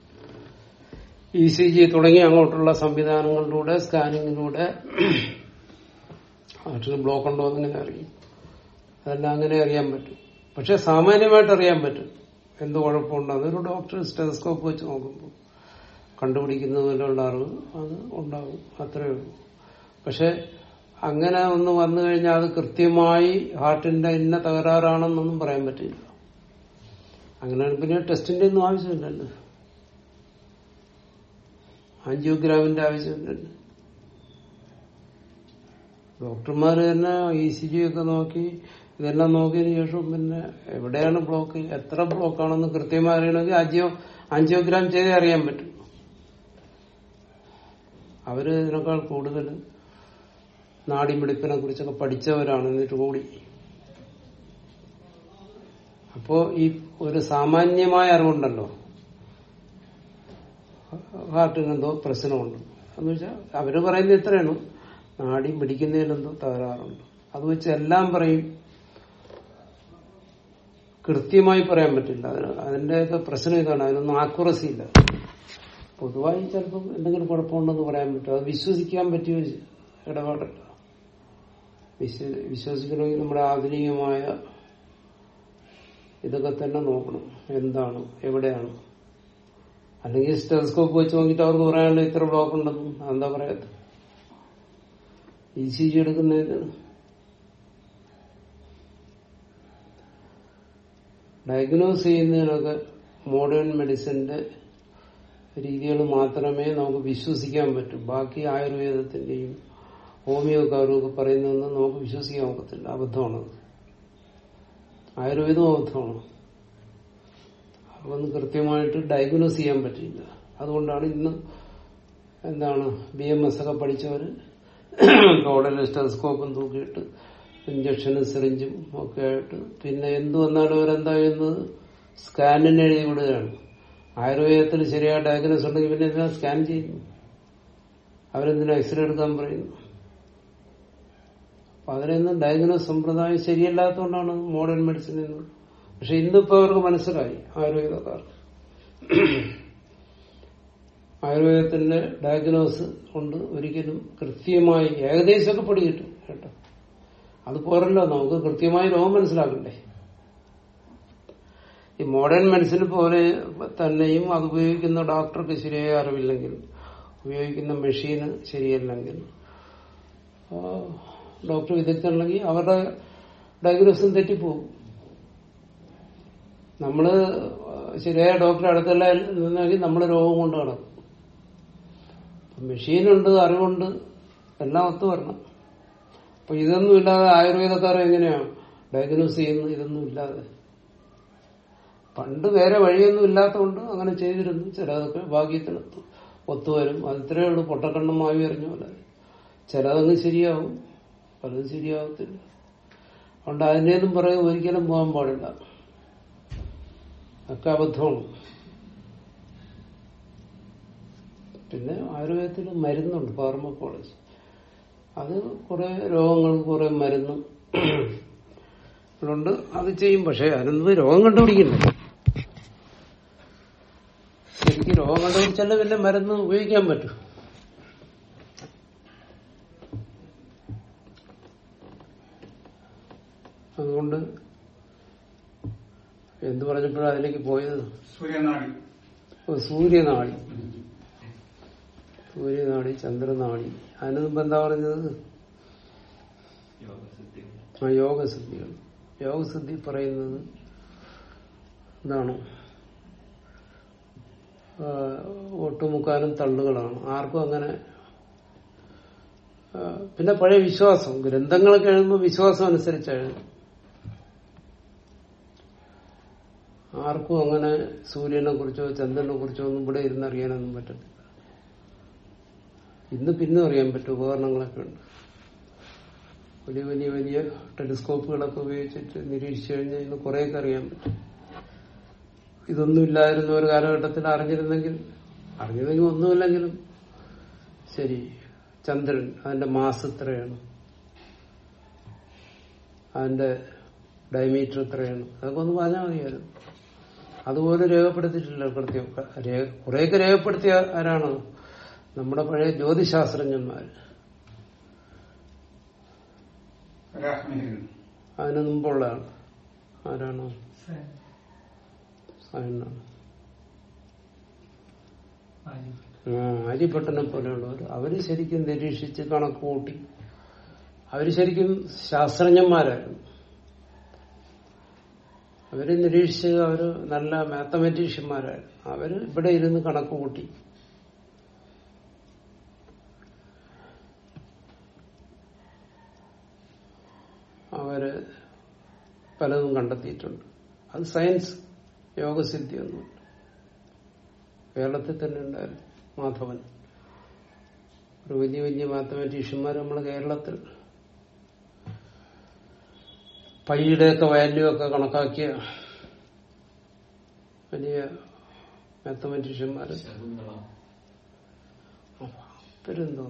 ഇ സി ജി തുടങ്ങി അങ്ങോട്ടുള്ള സംവിധാനങ്ങളിലൂടെ സ്കാനിങ്ങിലൂടെ ഹാർട്ടിന് ബ്ലോക്ക് ഉണ്ടോ എന്നിങ്ങനെ അറിയും അതെല്ലാം അങ്ങനെ അറിയാൻ പറ്റും പക്ഷെ സാമാന്യമായിട്ട് അറിയാൻ പറ്റും എന്ത് കുഴപ്പമുണ്ടോ അതൊരു ഡോക്ടർ സ്റ്റെതസ്കോപ്പ് വെച്ച് നോക്കുമ്പോൾ കണ്ടുപിടിക്കുന്നതിലുള്ള അറിവ് അത് ഉണ്ടാകും അത്രയേ ഉള്ളൂ പക്ഷെ അങ്ങനെ ഒന്ന് വന്നു കഴിഞ്ഞാൽ അത് കൃത്യമായി ഹാർട്ടിന്റെ ഇന്ന തകരാറാണെന്നൊന്നും പറയാൻ പറ്റില്ല അങ്ങനെ പിന്നെ ടെസ്റ്റിന്റെ ഒന്നും ആവശ്യമില്ലല്ലോ ആൻജിയോഗ്രാമിന്റെ ആവശ്യമില്ലല്ലോ ഡോക്ടർമാർ തന്നെ ഇ സി ജി ഒക്കെ നോക്കി ഇതെല്ലാം നോക്കിയതിനു ശേഷം പിന്നെ എവിടെയാണ് ബ്ലോക്ക് എത്ര ബ്ലോക്കാണെന്ന് കൃത്യമായി അറിയണമെങ്കിൽ ആൻജിയോ ആൻജിയോഗ്രാം ചെയ്തേ അറിയാൻ പറ്റും അവര് ഇതിനേക്കാൾ കൂടുതൽ നാടിമിടിപ്പിനെ കുറിച്ചൊക്കെ പഠിച്ചവരാണ് എന്നിട്ട് കൂടി അപ്പോ ഈ ഒരു സാമാന്യമായ അറിവുണ്ടല്ലോ ഹാർട്ടിന് എന്തോ പ്രശ്നമുണ്ട് എന്ന് വെച്ചാൽ അവര് പറയുന്നത് ഇത്രയാണ് നാടി പിടിക്കുന്നതിലെന്തോ തകരാറുണ്ട് അത് വെച്ച് എല്ലാം പറയും കൃത്യമായി പറയാൻ പറ്റില്ല അതിന് അതിന്റെയൊക്കെ പ്രശ്നം ഇതാണ് അതിനൊന്നും ആക്യുറസി ഇല്ല പൊതുവായി ചിലപ്പം എന്തെങ്കിലും കുഴപ്പമുണ്ടെന്ന് പറയാൻ പറ്റും അത് വിശ്വസിക്കാൻ പറ്റിയ ഒരു ഇടപാടല്ല വിശ്വ- വിശ്വസിക്കണമെങ്കിൽ നമ്മുടെ ആധുനികമായ ഇതൊക്കെ തന്നെ നോക്കണം എന്താണ് എവിടെയാണ് അല്ലെങ്കിൽ സ്റ്റെലസ്കോപ്പ് വെച്ച് നോക്കിയിട്ട് അവർക്ക് പറയാനുള്ള ഇത്ര ബ്ലോക്ക് ഉണ്ടെന്നും എന്താ പറയാത്ത ഇ സി ജി എടുക്കുന്നതിന് ഡയഗ്നോസ് ചെയ്യുന്നതിനൊക്കെ മോഡേൺ മെഡിസിന്റെ രീതികൾ മാത്രമേ നമുക്ക് വിശ്വസിക്കാൻ പറ്റൂ ബാക്കി ആയുർവേദത്തിന്റെയും ഹോമിയോക്കാരും ഒക്കെ പറയുന്നതൊന്നും നമുക്ക് വിശ്വസിക്കാൻ ഒക്കത്തില്ല അബദ്ധമാണത് ആയുർവേദവും അബദ്ധമാണ് അതൊന്നും കൃത്യമായിട്ട് ഡയഗ്നോസ് ചെയ്യാൻ പറ്റില്ല അതുകൊണ്ടാണ് ഇന്ന് എന്താണ് ബി എം എസ് ഒക്കെ പഠിച്ചവര് കോടല സ്റ്റെസ്കോപ്പും തൂക്കിയിട്ട് ഇഞ്ചക്ഷനും സിറിഞ്ചും ഒക്കെ ആയിട്ട് പിന്നെ എന്തു വന്നാലും അവരെന്താ ചെയ്യുന്നത് സ്കാനിന് എഴുതി വിടുകയാണ് ആയുർവേദത്തിൽ ശരിയായ ഡയഗ്നോസ് ഉണ്ടെങ്കിൽ പിന്നെ എന്തിനാ സ്കാൻ ചെയ്യുന്നു അവരെന്തിനാ എക്സ്റേ എടുക്കാൻ പറയുന്നു അപ്പൊ അതിനൊന്നും ഡയഗ്നോസ് സമ്പ്രദായം ശരിയല്ലാത്തതുകൊണ്ടാണ് മോഡേൺ മെഡിസിൻ എന്ന് പക്ഷെ ഇന്നിപ്പോ അവർക്ക് മനസ്സിലായി ആയുർവേദക്കാർക്ക് ആയുർവേദത്തിന്റെ ഡയഗ്നോസ് കൊണ്ട് ഒരിക്കലും കൃത്യമായി ഏകദേശമൊക്കെ പിടി കിട്ടും കേട്ടോ അത് പോരല്ലോ നമുക്ക് കൃത്യമായി രോഗം മനസ്സിലാക്കണ്ടേ ഈ മോഡേൺ മെഡിസിൻ പോലെ തന്നെയും അത് ഉപയോഗിക്കുന്ന ഡോക്ടർക്ക് ശരിയായ അറിവില്ലെങ്കിൽ ഉപയോഗിക്കുന്ന മെഷീന് ശരിയല്ലെങ്കിൽ ആ, ഡോക്ടർ വിദഗ്ധരുണ്ടെങ്കിൽ അവരുടെ ഡയഗ്നോസും തെറ്റിപ്പോകും നമ്മള് ശരിയായ ഡോക്ടറെ അടുത്തല്ല നിന്നെങ്കിൽ നമ്മൾ രോഗം കൊണ്ട് കിടക്കും മെഷീനുണ്ട് അറിവുണ്ട് എല്ലാം ഒത്തു വരണം അപ്പൊ ഇതൊന്നും ഇല്ലാതെ ആയുർവേദക്കാർ എങ്ങനെയാ ഡയഗ്നോസ് ചെയ്യുന്നു ഇതൊന്നും ഇല്ലാതെ പണ്ട് വേറെ വഴിയൊന്നും ഇല്ലാത്തതുകൊണ്ട് അങ്ങനെ ചെയ്തിരുന്നു ചിലതൊക്കെ ഭാഗ്യത്തിന് ഒത്തു- ഒത്തുവരും അത് ഇത്രയേ ഉള്ളൂ പൊട്ടക്കണ്ണം മാവി എറിഞ്ഞ പോലെ ചിലതങ്ങ് ശരിയാവും പലതും ശരിയാവത്തില്ല അതുകൊണ്ട് അതിൻ്റെതും പുറകെ ഒരിക്കലും പോകാൻ പാടില്ല ഒക്കെ അബദ്ധമാണ് പിന്നെ ആയുർവേദത്തിൽ മരുന്നുണ്ട് ഫാർമക്കോളജി അത് കുറെ രോഗങ്ങൾക്ക് കുറെ മരുന്നും അതുകൊണ്ട് അത് ചെയ്യും പക്ഷെ അതിനൊന്നും രോഗം കണ്ടുപിടിക്കില്ല ശരിക്കും രോഗം കണ്ടുപിടിച്ചാലേ പിന്നെ മരുന്ന് ഉപയോഗിക്കാൻ പറ്റും അതുകൊണ്ട് എന്ത് പറഞ്ഞപ്പോഴാണ് അതിലേക്ക് പോയത് സൂര്യനാടി ഓ, സൂര്യനാടി സൂര്യനാടി ചന്ദ്രനാടി അതിന് മുമ്പ് എന്താ പറഞ്ഞത് യോഗസിദ്ധി ആ യോഗസിദ്ധികൾ യോഗസിദ്ധി പറയുന്നത് എന്താണ് ആ, ഒട്ടുമുക്കാലും തള്ളുകളാണ് ആർക്കും അങ്ങനെ ആ, പിന്നെ പഴയ വിശ്വാസം ഗ്രന്ഥങ്ങളൊക്കെ എഴുതുമ്പോൾ വിശ്വാസം അനുസരിച്ച് എഴുതും ആർക്കും അങ്ങനെ സൂര്യനെ കുറിച്ചോ ചന്ദ്രനെ കുറിച്ചോ ഒന്നും ഇവിടെ ഇരുന്നറിയാനൊന്നും പറ്റത്തില്ല ഇന്ന് പിന്നെ അറിയാൻ പറ്റും ഉപകരണങ്ങളൊക്കെ ഉണ്ട് വലിയ വലിയ വലിയ ടെലിസ്കോപ്പുകളൊക്കെ ഉപയോഗിച്ചിട്ട് നിരീക്ഷിച്ചു കഴിഞ്ഞാൽ ഇന്ന് കുറേയൊക്കെ അറിയാൻ പറ്റും ഇതൊന്നും ഇല്ലായിരുന്ന ഒരു കാലഘട്ടത്തിൽ അറിഞ്ഞിരുന്നെങ്കിൽ അറിഞ്ഞിരുന്നെങ്കിൽ ഒന്നുമില്ലെങ്കിലും ശരി ചന്ദ്രൻ അതിന്റെ മാസ് എത്രയാണ് അതിന്റെ ഡയമീറ്റർ എത്രയാണ് അതൊക്കെ ഒന്ന് പറഞ്ഞാൽ മതിയായിരുന്നു അതുപോലെ രേഖപ്പെടുത്തിയിട്ടില്ല കൃത്യം രേ- കുറെയൊക്കെ രേഖപ്പെടുത്തിയ ആരാണ് നമ്മുടെ പഴയ ജ്യോതിശാസ്ത്രജ്ഞന്മാർ രാഷ്ട്രീയ അതിന് മുമ്പുള്ള ആൾ ആരാണ് സായണ്ണാണ് ആ അരിപ്പട്ടനെ പോലെയുള്ളവർ അവര് ശരിക്കും നിരീക്ഷിച്ച് കണക്ക് കൂട്ടി അവര് ശരിക്കും ശാസ്ത്രജ്ഞന്മാരായിരുന്നു അവര് നിരീക്ഷിച്ച് അവര് നല്ല മാത്തമാറ്റീഷ്യന്മാരായിരുന്നു അവര് ഇവിടെ ഇരുന്ന് കണക്ക് കൂട്ടി അവര് പലതും കണ്ടെത്തിയിട്ടുണ്ട് അത് സയൻസ് യോഗസിദ്ധി ഒന്നുമില്ല കേരളത്തിൽ തന്നെ ഉണ്ടായിരുന്നു മാധവൻ ഒരു വലിയ വലിയ മാത്തമാറ്റീഷ്യന്മാർ നമ്മുടെ കേരളത്തിൽ പൈയുടെയൊക്കെ വാല്യൂ ഒക്കെ കണക്കാക്കിയ വലിയ മാത്തമാറ്റീഷ്യന്മാര് ശകുന്തള പേരെന്തോ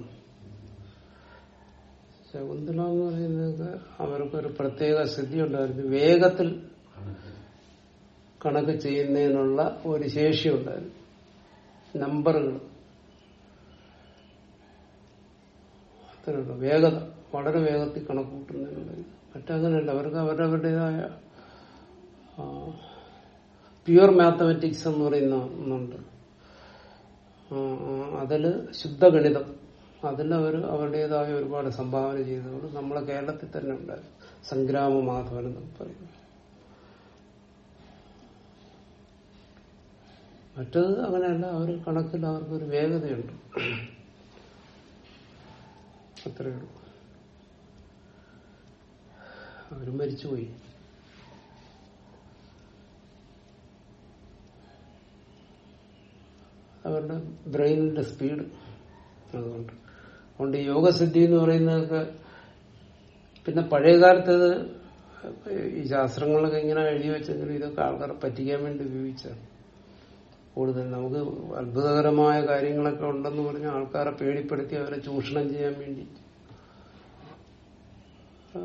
ശകുന്തള എന്ന് പറയുന്നത് അവർക്കൊരു പ്രത്യേക സ്ഥിതി ഉണ്ടായിരുന്നു വേഗത്തിൽ കണക്ക് കണക്ക് ചെയ്യുന്നതിനുള്ള ഒരു ശേഷി ഉണ്ടായിരുന്നു നമ്പറുകൾ അത്രയുള്ളൂ വേഗത വളരെ വേഗത്തിൽ കണക്ക് കൂട്ടുന്നതിനുള്ള ഇത്. മറ്റങ്ങനെയല്ല അവർക്ക് അവരവരുടേതായ പ്യുവർ മാത്തമാറ്റിക്സ് എന്ന് പറയുന്ന ഒന്നുണ്ട് ആ, ആ, അതില് ശുദ്ധഗണിതം അതിൽ അവർ അവരുടേതായ ഒരുപാട് സംഭാവന ചെയ്തതുകൊണ്ട് നമ്മളെ കേരളത്തിൽ തന്നെ ഉണ്ടായിരുന്നു സംഗ്രാമ മാധവൻ എന്ന് പറയുന്നത് മറ്റത് അങ്ങനെയല്ല അവർ കണക്കിൽ അവർക്കൊരു വേഗതയുണ്ട് അത്രയേ ഉള്ളൂ അവർ മരിച്ചുപോയി അവരുടെ ബ്രെയിനിന്റെ സ്പീഡ് അതുകൊണ്ട് അതുകൊണ്ട് ഈ യോഗസിദ്ധി എന്ന് പറയുന്നതൊക്കെ പിന്നെ പഴയ കാലത്ത് ഇത് ഈ ശാസ്ത്രങ്ങളൊക്കെ ഇങ്ങനെ എഴുതി വെച്ചെങ്കിലും ഇതൊക്കെ ആൾക്കാരെ പറ്റിക്കാൻ വേണ്ടി ഉപയോഗിച്ചാണ് കൂടുതൽ നമുക്ക് അത്ഭുതകരമായ കാര്യങ്ങളൊക്കെ ഉണ്ടെന്ന് പറഞ്ഞ് ആൾക്കാരെ പേടിപ്പെടുത്തി അവരെ ചൂഷണം ചെയ്യാൻ വേണ്ടി ആ,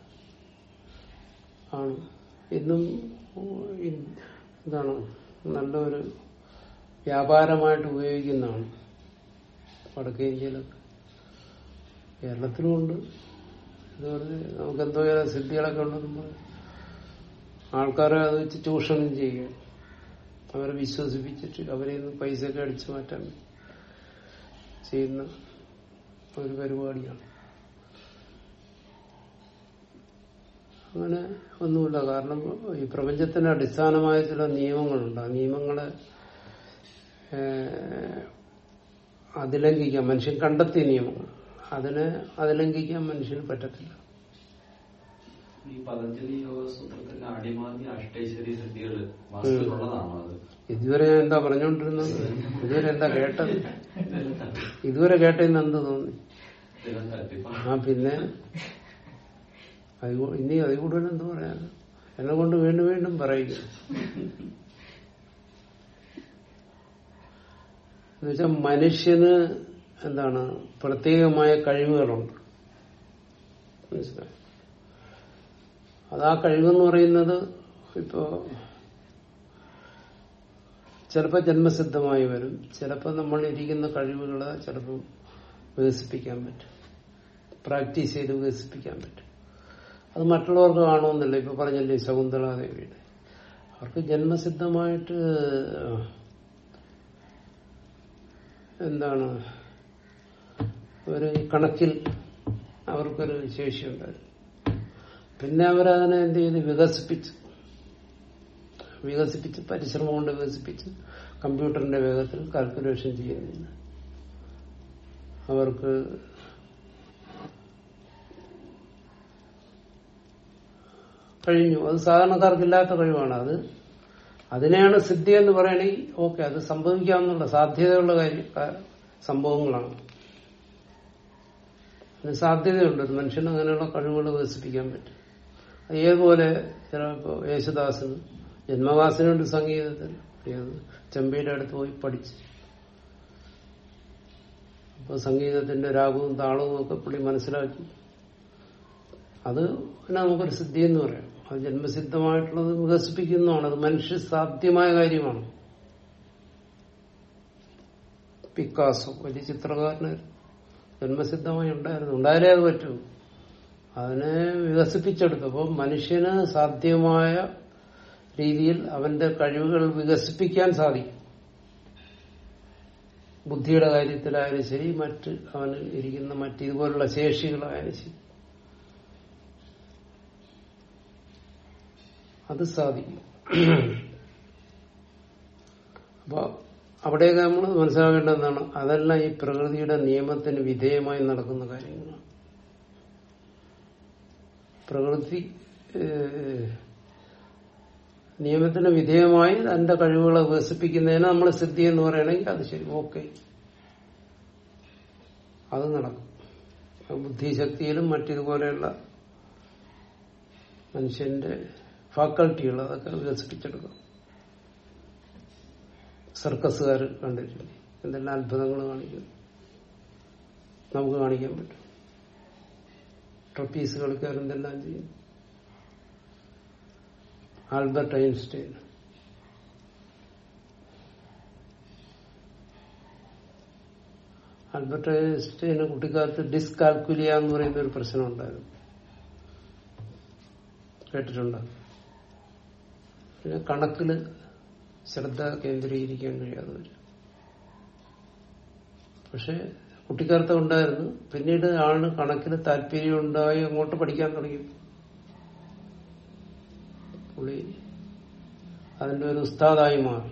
ആണ് ഇന്നും ഈ എന്താണ് നല്ലൊരു വ്യാപാരമായിട്ട് ഉപയോഗിക്കുന്നതാണ് വടക്കേ ഇന്ത്യയിലൊക്കെ കേരളത്തിലുമുണ്ട് ഇത് പറഞ്ഞ് നമുക്ക് എന്തോ ചില സിദ്ധികളൊക്കെ ഉണ്ടെന്ന് പറഞ്ഞ് ആൾക്കാരെ അത് വെച്ച് ചൂഷണം ചെയ്യുക അവരെ വിശ്വസിപ്പിച്ചിട്ട് അവരെ നിന്ന് പൈസയൊക്കെ അടിച്ചു മാറ്റാൻ ചെയ്യുന്ന ഒരു പരിപാടിയാണ് അങ്ങനെ ഒന്നുമില്ല കാരണം ഈ പ്രപഞ്ചത്തിന് അടിസ്ഥാനമായ ചില നിയമങ്ങളുണ്ട് ആ നിയമങ്ങളെ ഏഹ്, അതിലംഘിക്കാൻ മനുഷ്യൻ കണ്ടെത്തിയ നിയമങ്ങൾ അതിനെ അതിലംഘിക്കാൻ മനുഷ്യന് പറ്റത്തില്ല ഈ പതഞ്ജലി യോഗസൂത്രത്തിന്റെ അടിമാന്യ അഷ്ടൈശ്വര്യ സിദ്ധികള് വാസ്തുവിലുള്ളതാണോ അത് ഇതുവരെ ഞാൻ എന്താ പറഞ്ഞുകൊണ്ടിരുന്നത് ഇതുവരെ എന്താ കേട്ടത് ഇതെല്ലാം തട്ടി- ഇതുവരെ കേട്ടതെന്ന് എന്ത് തോന്നി ഇതെല്ലാം തട്ടിപ്പാണ് ആ പിന്നെ അത് കൂ- ഇനി അതിൽ കൂടുതൽ എന്ത് പറയാൻ എന്നെ കൊണ്ട് വീണ്ടും വീണ്ടും പറയിക്കും എന്നുവെച്ചാൽ മനുഷ്യന് എന്താണ് പ്രത്യേകമായ കഴിവുകളുണ്ട് മനസ്സിലായി അത് ആ കഴിവെന്ന് പറയുന്നത് ഇപ്പോ ചിലപ്പോൾ ജന്മസിദ്ധമായി വരും ചിലപ്പോൾ നമ്മൾ ഇരിക്കുന്ന കഴിവുകളെ ചിലപ്പോൾ വികസിപ്പിക്കാൻ പറ്റും പ്രാക്ടീസ് ചെയ്ത് വികസിപ്പിക്കാൻ പറ്റും അത് മറ്റുള്ളവർക്ക് കാണുമെന്നില്ല ഇപ്പൊ പറഞ്ഞല്ലേ ശകുന്തളാദേവിയുടെ അവർക്ക് ജന്മസിദ്ധമായിട്ട് എന്താണ് ഒരു കണക്കിൽ അവർക്കൊരു ശേഷിയുണ്ടായിരുന്നു പിന്നെ അവരതിനെ എന്ത് ചെയ്ത് വികസിപ്പിച്ചു വികസിപ്പിച്ച് പരിശ്രമം കൊണ്ട് വികസിപ്പിച്ച് കമ്പ്യൂട്ടറിന്റെ വേഗത്തിൽ കാൽക്കുലേഷൻ ചെയ്യുന്നില്ല അവർക്ക് കഴിഞ്ഞു അത് സാധാരണക്കാർക്കില്ലാത്ത കഴിവാണ് അത് അതിനെയാണ് സിദ്ധി എന്ന് പറയണെങ്കിൽ ഓക്കെ അത് സംഭവിക്കാവുന്നുള്ള സാധ്യതയുള്ള കാര്യം കാ- സംഭവങ്ങളാണ് അതിന് സാധ്യതയുണ്ട് ഒരു മനുഷ്യന് അങ്ങനെയുള്ള കഴിവുകൾ വികസിപ്പിക്കാൻ പറ്റും അത് ഏതുപോലെ ചിലപ്പോ യേശുദാസിന് ജന്മവാസനുണ്ട് സംഗീതത്തിൽ ഏത് ചെമ്പയുടെ അടുത്ത് പോയി പഠിച്ച് അപ്പൊ സംഗീതത്തിന്റെ രാഗവും താളവും ഒക്കെ പുള്ളി മനസ്സിലാക്കി അത് പിന്നെ നമുക്കൊരു സിദ്ധി എന്ന് പറയാം അത് ജന്മസിദ്ധമായിട്ടുള്ളത് വികസിപ്പിക്കുന്നതാണ് അത് മനുഷ്യ സാധ്യമായ കാര്യമാണ് പിക്കാസോ വലിയ ചിത്രകാരനായിരുന്നു ജന്മസിദ്ധമായി ഉണ്ടായിരുന്നു ഉണ്ടായാലേ അത് പറ്റൂ അതിനെ വികസിപ്പിച്ചെടുത്തപ്പോൾ മനുഷ്യന് സാധ്യമായ രീതിയിൽ അവന്റെ കഴിവുകൾ വികസിപ്പിക്കാൻ സാധിക്കും ബുദ്ധിയുടെ കാര്യത്തിലായാലും ശരി മറ്റ് അവന് ഇരിക്കുന്ന മറ്റ് ഇതുപോലുള്ള ശേഷികളായാലും ശരി അത് സാധിക്കും അപ്പൊ അവിടെയൊക്കെ നമ്മൾ മനസ്സിലാക്കേണ്ടത് എന്താണ് അതെല്ലാം ഈ പ്രകൃതിയുടെ നിയമത്തിന് വിധേയമായി നടക്കുന്ന കാര്യങ്ങളാണ് പ്രകൃതി ഏഹ്, നിയമത്തിന് വിധേയമായി തന്റെ കഴിവുകളെ വികസിപ്പിക്കുന്നതിന് നമ്മൾ സിദ്ധി എന്ന് പറയണമെങ്കിൽ അത് ശരി ഓക്കെ അത് നടക്കും അത് ബുദ്ധിശക്തിയിലും മറ്റിതുപോലെയുള്ള മനുഷ്യന്റെ ഫാക്കൾട്ടികൾ അതൊക്കെ വികസിപ്പിച്ചെടുക്കും സർക്കസുകാർ കണ്ടിട്ടില്ലേ എന്തെല്ലാം അത്ഭുതങ്ങൾ കാണിക്കുന്നു നമുക്ക് കാണിക്കാൻ പറ്റും ട്രപ്പീസ് കളിക്കാർ എന്തെല്ലാം ചെയ്യും ആൽബർട്ട് ഐൻസ്റ്റൈൻ ആൽബർട്ട് ഐൻസ്റ്റൈന് കുട്ടിക്കാലത്ത് ഡിസ്കാൽക്കുലിയ എന്ന് പറയുന്ന ഒരു പ്രശ്നം ഉണ്ടായിരുന്നു കേട്ടിട്ടുണ്ടോ പിന്നെ കണക്കില് ശ്രദ്ധ കേന്ദ്രീകരിക്കാൻ കഴിയാതെ വരും പക്ഷെ കുട്ടിക്കാലത്ത് ഉണ്ടായിരുന്നു പിന്നീട് ആണ് കണക്കിന് താല്പര്യം ഉണ്ടായി അങ്ങോട്ട് പഠിക്കാൻ തുടങ്ങി പുള്ളി അതിന്റെ ഒരു ഉസ്താദായി മാറി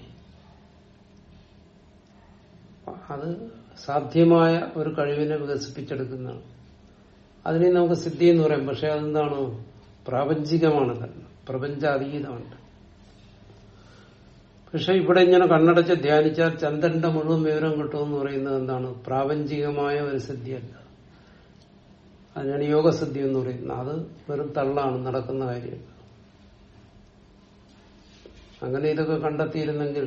അത് സാധ്യമായ ഒരു കഴിവിനെ വികസിപ്പിച്ചെടുക്കുന്നതാണ് അതിനെ നമുക്ക് സിദ്ധി എന്ന് പറയാം പക്ഷെ അതെന്താണ് പ്രാപഞ്ചികമാണ് തന്നെ പ്രപഞ്ചാതീതമാണ് പക്ഷെ ഇവിടെ ഇങ്ങനെ കണ്ണടച്ച് ധ്യാനിച്ചാൽ ചന്ദ്രന്റെ മുഴുവൻ വിവരം കിട്ടുമെന്ന് പറയുന്നത് എന്താണ് പ്രാപഞ്ചികമായ ഒരു സിദ്ധിയല്ല അതിനാണ് യോഗസിദ്ധി എന്ന് പറയുന്നത് അത് വെറും തള്ളാണ് നടക്കുന്ന കാര്യം അങ്ങനെ ഇതൊക്കെ കണ്ടെത്തിയിരുന്നെങ്കിൽ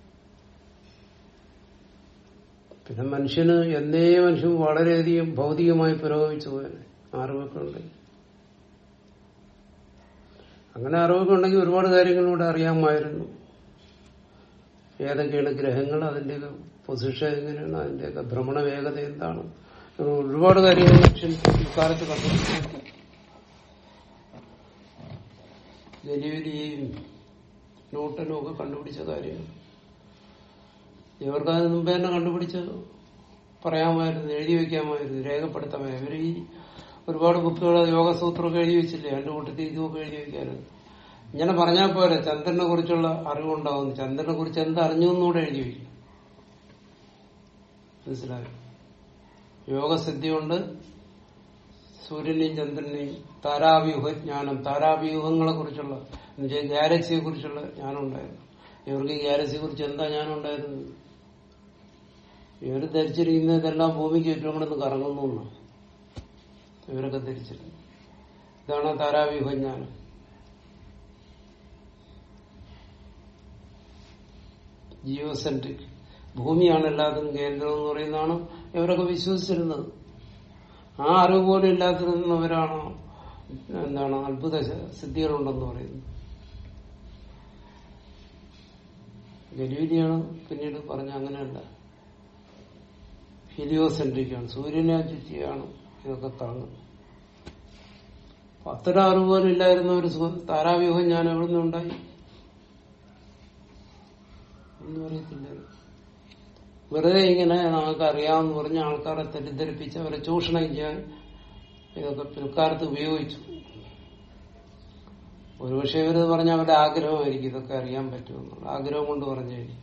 പിന്നെ മനുഷ്യന് എന്നേ മനുഷ്യൻ വളരെയധികം ഭൗതികമായി പുരോഗമിച്ചു പോയത് അറിവൊക്കെ ഉണ്ടെങ്കിൽ അങ്ങനെ അറിവൊക്കെ ഉണ്ടെങ്കിൽ ഒരുപാട് കാര്യങ്ങളിലൂടെ അറിയാമായിരുന്നു ഏതൊക്കെയാണ് ഗ്രഹങ്ങൾ അതിന്റെയൊക്കെ പൊസിഷൻ എങ്ങനെയാണ് അതിന്റെയൊക്കെ ഭ്രമണ വേഗത എന്താണ് അങ്ങനെ ഒരുപാട് കാര്യങ്ങൾ മനുഷ്യൻ ഇക്കാലത്ത് കണ്ടുപിടിച്ചു ജനുവരിയും ന്യൂട്ടനും ഒക്കെ കണ്ടുപിടിച്ച കാര്യങ്ങൾ ഇവർക്ക് അതിന് മുമ്പേ തന്നെ കണ്ടുപിടിച്ച് പറയാമായിരുന്നു എഴുതി വെക്കാമായിരുന്നു രേഖപ്പെടുത്താമായിരുന്നു ഇവർ ഈ ഒരുപാട് ബുക്കുകൾ യോഗസൂത്രമൊക്കെ എഴുതി വെച്ചില്ലേ അതിന്റെ കൂട്ടത്തിൽ ഇതുമൊക്കെ എഴുതി വെക്കാനും ഇങ്ങനെ പറഞ്ഞാൽ പോരെ ചന്ദ്രനെ കുറിച്ചുള്ള അറിവുണ്ടാവും ചന്ദ്രനെ കുറിച്ച് എന്തറിഞ്ഞു എന്നൂടെ എഴുതി വെക്കും മനസ്സിലായോ യോഗസിദ്ധി കൊണ്ട് സൂര്യനെയും ചന്ദ്രനെയും താരാവ്യൂഹ ജ്ഞാനം താരാവ്യൂഹങ്ങളെ കുറിച്ചുള്ള എന്നുവെച്ചാൽ ഗാലക്സിയെ കുറിച്ചുള്ള ജ്ഞാനം ഉണ്ടായിരുന്നു ഇവർക്ക് ഗാലക്സിയെ കുറിച്ച് എന്താ ജ്ഞാനം ഉണ്ടായിരുന്നു ഇവർ ധരിച്ചിരിക്കുന്ന ഇതെല്ലാം ഭൂമിക്ക് ചുറ്റും കൂടെ കറങ്ങുന്നു എന്നാണ് ഇവരൊക്കെ ധരിച്ചിരുന്നു ഇതാണ് താരാവ്യൂഹ ജ്ഞാനം ജിയോസെൻട്രിക് ഭൂമിയാണ് എല്ലാത്തിനും കേന്ദ്രം എന്ന് പറയുന്നതാണ് ഇവരൊക്കെ വിശ്വസിച്ചിരുന്നത് ആ അറിവ് പോലും ഇല്ലാതിരുന്നവരാണ് എന്താണ് അത്ഭുത സിദ്ധികളുണ്ടെന്ന് പറയുന്നത് ഗലീലിയാണ് പിന്നീട് പറഞ്ഞ അങ്ങനെയല്ല ഹീലിയോസെൻട്രിക്കാണ് സൂര്യനെ ചുറ്റിയാണ് ഇതൊക്കെ കറങ്ങുന്നത് അപ്പൊ അത്തരം അറിവ് പോലും ഇല്ലായിരുന്ന ഒരു സു- താരാവ്യൂഹം ഞാൻ എവിടെ നിന്നുണ്ടായി ഒന്നും അറിയത്തില്ല വെറുതെ ഇങ്ങനെ നമുക്ക് അറിയാമെന്ന് പറഞ്ഞ ആൾക്കാരെ തെറ്റിദ്ധരിപ്പിച്ച് അവരെ ചൂഷണം ചെയ്യാൻ ഇതൊക്കെ പിൽക്കാലത്ത് ഉപയോഗിച്ചു ഒരുപക്ഷെ ഇവര് പറഞ്ഞ അവരുടെ ആഗ്രഹമായിരിക്കും ഇതൊക്കെ അറിയാൻ പറ്റുമെന്നുള്ള ആഗ്രഹം കൊണ്ട് പറഞ്ഞായിരിക്കും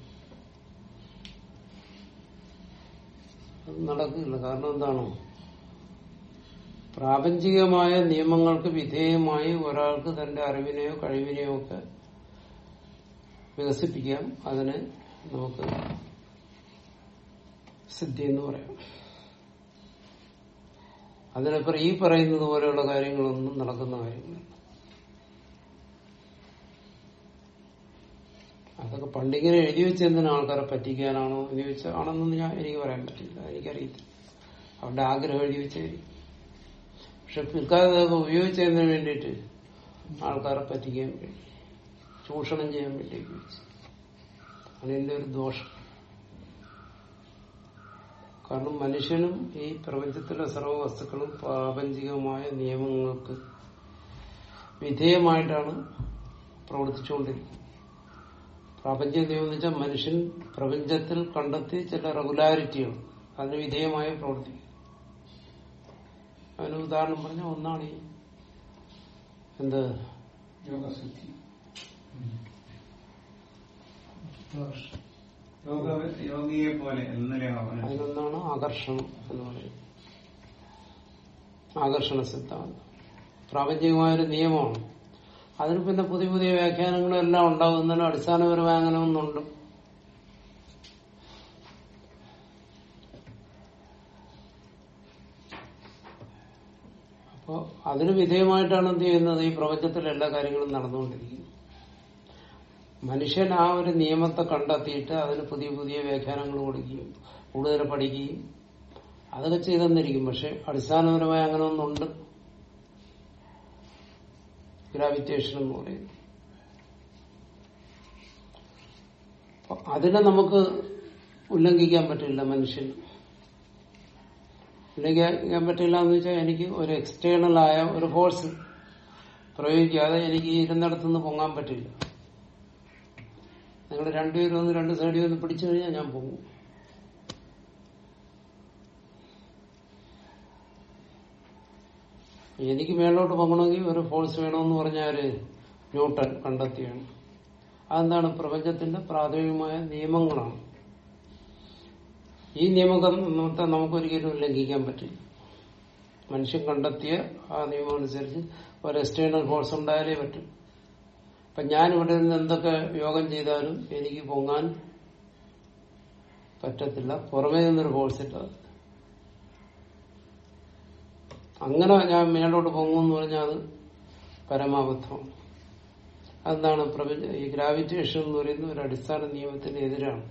അത് നടക്കില്ല കാരണം എന്താണോ പ്രാപഞ്ചികമായ നിയമങ്ങൾക്ക് വിധേയമായി ഒരാൾക്ക് തന്റെ അറിവിനെയോ കഴിവിനെയോ ഒക്കെ വികസിപ്പിക്കാം അതിന് നമുക്ക് സിദ്ധി എന്ന് പറയാം അതിനപ്പുറം ഈ പറയുന്നത് പോലെയുള്ള കാര്യങ്ങളൊന്നും നടക്കുന്ന കാര്യങ്ങളല്ല അതൊക്കെ പണ്ടിങ്ങനെ എഴുതി വെച്ചെന്തിനാ ആൾക്കാരെ പറ്റിക്കാനാണോ എന്ന് ചോദിച്ചാൽ ആണെന്നൊന്നും ഞാൻ എനിക്ക് പറയാൻ പറ്റില്ല എനിക്കറിയത്തില്ല അവരുടെ ആഗ്രഹം എഴുതി വെച്ചായിരിക്കും പക്ഷെ പിൽക്കാലത്ത് അതൊക്കെ ഉപയോഗിച്ചതിന് വേണ്ടിയിട്ട് ആൾക്കാരെ പറ്റിക്കാൻ വേണ്ടി ചൂഷണം ചെയ്യാൻ വേണ്ടി ഉപയോഗിച്ചു അതിന്റെ ഒരു ദോഷം കാരണം മനുഷ്യനും ഈ പ്രപഞ്ചത്തിലെ സർവ്വ വസ്തുക്കളും പ്രാപഞ്ചികമായ നിയമങ്ങൾക്ക് വിധേയമായിട്ടാണ് പ്രവർത്തിച്ചുകൊണ്ടിരിക്കുന്നത് പ്രാപഞ്ചിക നിയമം എന്ന് വെച്ചാൽ മനുഷ്യൻ പ്രപഞ്ചത്തിൽ കണ്ടെത്തി ചില റെഗുലാരിറ്റികൾ അതിന് വിധേയമായി പ്രവർത്തിക്കും അതിന് ഉദാഹരണം പറഞ്ഞ ഒന്നാണ് ഈ എന്ത് യോഗസിദ്ധി യോഗ യോഗിയെ പോലെ ഇന്നലെ അവന് അതിനൊന്നാണ് ആകർഷണം എന്ന് പറയുന്നത് ആകർഷണ സിദ്ധാന്തം പ്രാപഞ്ചികമായൊരു നിയമമാണ് അതിന് പിന്നെ പുതിയ പുതിയ വ്യാഖ്യാനങ്ങളും എല്ലാം ഉണ്ടാവും എന്നാലും അടിസ്ഥാനപരമായ അങ്ങനെ ഒന്നുണ്ട് അപ്പോ അതിന് വിധേയമായിട്ടാണ് എന്ത് ചെയ്യുന്നത് ഈ പ്രപഞ്ചത്തിലെ എല്ലാ കാര്യങ്ങളും നടന്നുകൊണ്ടിരിക്കുന്നത് മനുഷ്യൻ ആ ഒരു നിയമത്തെ കണ്ടെത്തിയിട്ട് അതിന് പുതിയ പുതിയ വ്യാഖ്യാനങ്ങൾ കൊടുക്കുകയും കൂടുതൽ പഠിക്കുകയും അതൊക്കെ ചെയ്തെന്നിരിക്കും പക്ഷെ അടിസ്ഥാനപരമായി അങ്ങനെ ഒന്നുണ്ട് ഗ്രാവിറ്റേഷൻ എന്ന് പറയുന്നത് അപ്പൊ അതിനെ നമുക്ക് ഉല്ലംഘിക്കാൻ പറ്റില്ല മനുഷ്യൻ ഉല്ലംഘിക്കാൻ പറ്റില്ല എന്ന് വെച്ചാൽ എനിക്ക് ഒരു എക്സ്റ്റേണൽ ആയ ഒരു ഫോഴ്സ് പ്രയോഗിക്കാതെ എനിക്ക് ഈ ഇരുന്നിടത്തുനിന്ന് പൊങ്ങാൻ പറ്റില്ല നിങ്ങൾ രണ്ടുപേരും ഒന്ന് രണ്ട് സൈഡിൽ ഒന്ന് പിടിച്ചു കഴിഞ്ഞാൽ ഞാൻ പോകും എനിക്ക് മേലോട്ട് പോകണമെങ്കിൽ ഒരു ഫോഴ്സ് വേണമെന്ന് പറഞ്ഞാല് ന്യൂട്ടൺ കണ്ടെത്തിയാണ് അതെന്താണ് പ്രപഞ്ചത്തിന്റെ പ്രാഥമികമായ നിയമങ്ങളാണ് ഈ നിയമത്തെ നമുക്കൊരിക്കലും ലംഘിക്കാൻ പറ്റില്ല മനുഷ്യൻ കണ്ടെത്തിയ ആ നിയമം അനുസരിച്ച് ഒരു എക്സ്റ്റേണൽ ഫോഴ്സ് ഉണ്ടായാലേ പറ്റും അപ്പൊ ഞാൻ ഇവിടെ നിന്ന് എന്തൊക്കെ യോഗം ചെയ്താലും എനിക്ക് പൊങ്ങാൻ പറ്റത്തില്ല പുറമേ നിന്നൊരു ഫോഴ്സ് ഇല്ല അങ്ങനെ ഞാൻ മേലോട്ട് പൊങ്ങുമെന്ന് പറഞ്ഞാൽ അത് പരമാബദ്ധമാണ് അതെന്താണ് പ്രപഞ്ച ഈ ഗ്രാവിറ്റേഷൻ എന്ന് പറയുന്ന ഒരു അടിസ്ഥാന നിയമത്തിന് എതിരാണ്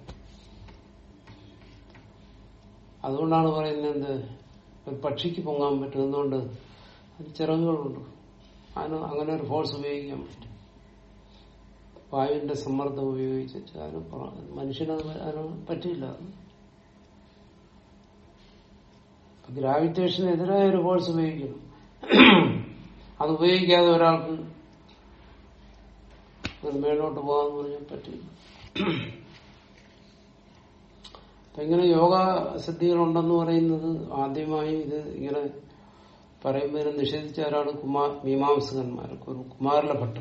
അതുകൊണ്ടാണ് പറയുന്നത് എന്ത് ഒരു പക്ഷിക്ക് പൊങ്ങാൻ പറ്റും എന്തുകൊണ്ട് അതിന് ചിറകുകളുണ്ട് അതിന് അങ്ങനെ ഒരു ഫോഴ്സ് ഉപയോഗിക്കാൻ പറ്റും വായുവിന്റെ സമ്മർദ്ദം ഉപയോഗിച്ചിട്ട് അതിന് പുറ- മനുഷ്യനത് അതിന് പറ്റില്ല ഗ്രാവിറ്റേഷനെതിരായ ഒരു ഫോഴ്സ് ഉപയോഗിക്കണം അത് ഉപയോഗിക്കാതെ ഒരാൾക്ക് അത് മേലോട്ട് പോകാന്ന് പറഞ്ഞാൽ പറ്റില്ല അപ്പൊ ഇങ്ങനെ യോഗ സിദ്ധികളുണ്ടെന്ന് പറയുന്നത് ആദ്യമായി ഇത് ഇങ്ങനെ പറയുമ്പോൾ ഇതിനെ നിഷേധിച്ച ആരാണ് കുമാർ മീമാംസകന്മാർ ഒരു കുമാരല ഭട്ടൻ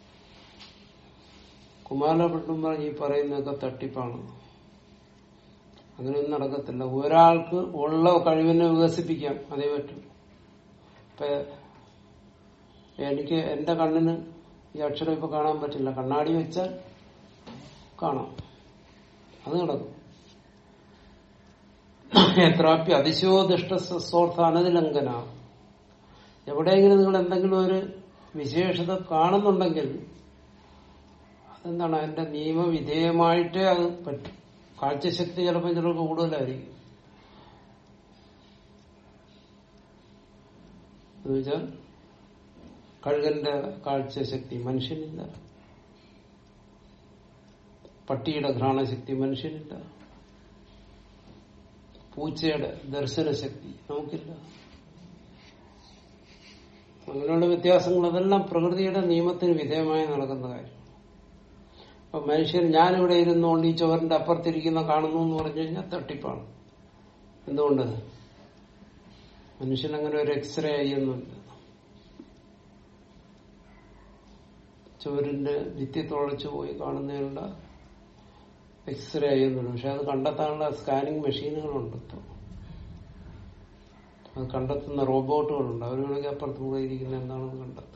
കുമാരല ഭട്ടൻ പറഞ്ഞ് ഈ പറയുന്നതൊക്കെ തട്ടിപ്പാണ് അങ്ങനെയൊന്നും നടക്കത്തില്ല ഒരാൾക്ക് ഉള്ള കഴിവിനെ വികസിപ്പിക്കാം അതേ പറ്റും ഇപ്പൊ എനിക്ക് എന്റെ കണ്ണിന് ഈ അക്ഷരം ഇപ്പൊ കാണാൻ പറ്റില്ല കണ്ണാടി വെച്ചാൽ കാണാം അത് നടക്കും എത്രാപ്പി അതിശയോദിഷ്ട സ്വോർത്ഥ അനതിലംഘന എവിടെയെങ്കിലും നിങ്ങൾ എന്തെങ്കിലും ഒരു വിശേഷത കാണുന്നുണ്ടെങ്കിൽ അതെന്താണ് അതിന്റെ നിയമവിധേയമായിട്ടേ അത് പറ്റും കാഴ്ചശക്തി ചിലപ്പോൾ ചിലർക്ക് കൂടുതലായിരിക്കും എന്നുവെച്ചാൽ കഴുകന്റെ കാഴ്ചശക്തി മനുഷ്യനില്ല പട്ടിയുടെ ഘ്രാണശക്തി മനുഷ്യനില്ല പൂച്ചയുടെ ദർശനശക്തി നമുക്കില്ല അങ്ങനെയുള്ള വ്യത്യാസങ്ങൾ അതെല്ലാം പ്രകൃതിയുടെ നിയമത്തിന് വിധേയമായി നടക്കുന്ന കാര്യം അപ്പൊ മനുഷ്യൻ ഞാനിവിടെ ഇരുന്നുകൊണ്ട് ഈ ചോറിന്റെ അപ്പുറത്തിരിക്കുന്ന കാണുന്നു എന്ന് പറഞ്ഞു കഴിഞ്ഞാൽ തട്ടിപ്പാണ് എന്തുകൊണ്ട് മനുഷ്യൻ അങ്ങനെ ഒരു എക്സ്റേ ചെയ്യുന്നുണ്ട് ചുവരിന്റെ ഭിത്തി തുളച്ചു പോയി കാണുന്നതിനുള്ള എക്സ്റേ ചെയ്യുന്നുണ്ട് പക്ഷെ അത് കണ്ടെത്താനുള്ള സ്കാനിങ് മെഷീനുകളുണ്ട് ഇപ്പൊ അത് കണ്ടെത്തുന്ന റോബോട്ടുകളുണ്ട് അവർ വേണമെങ്കിൽ അപ്പുറത്ത് കൂടെ ഇരിക്കുന്ന എന്താണെന്ന് കണ്ടെത്തും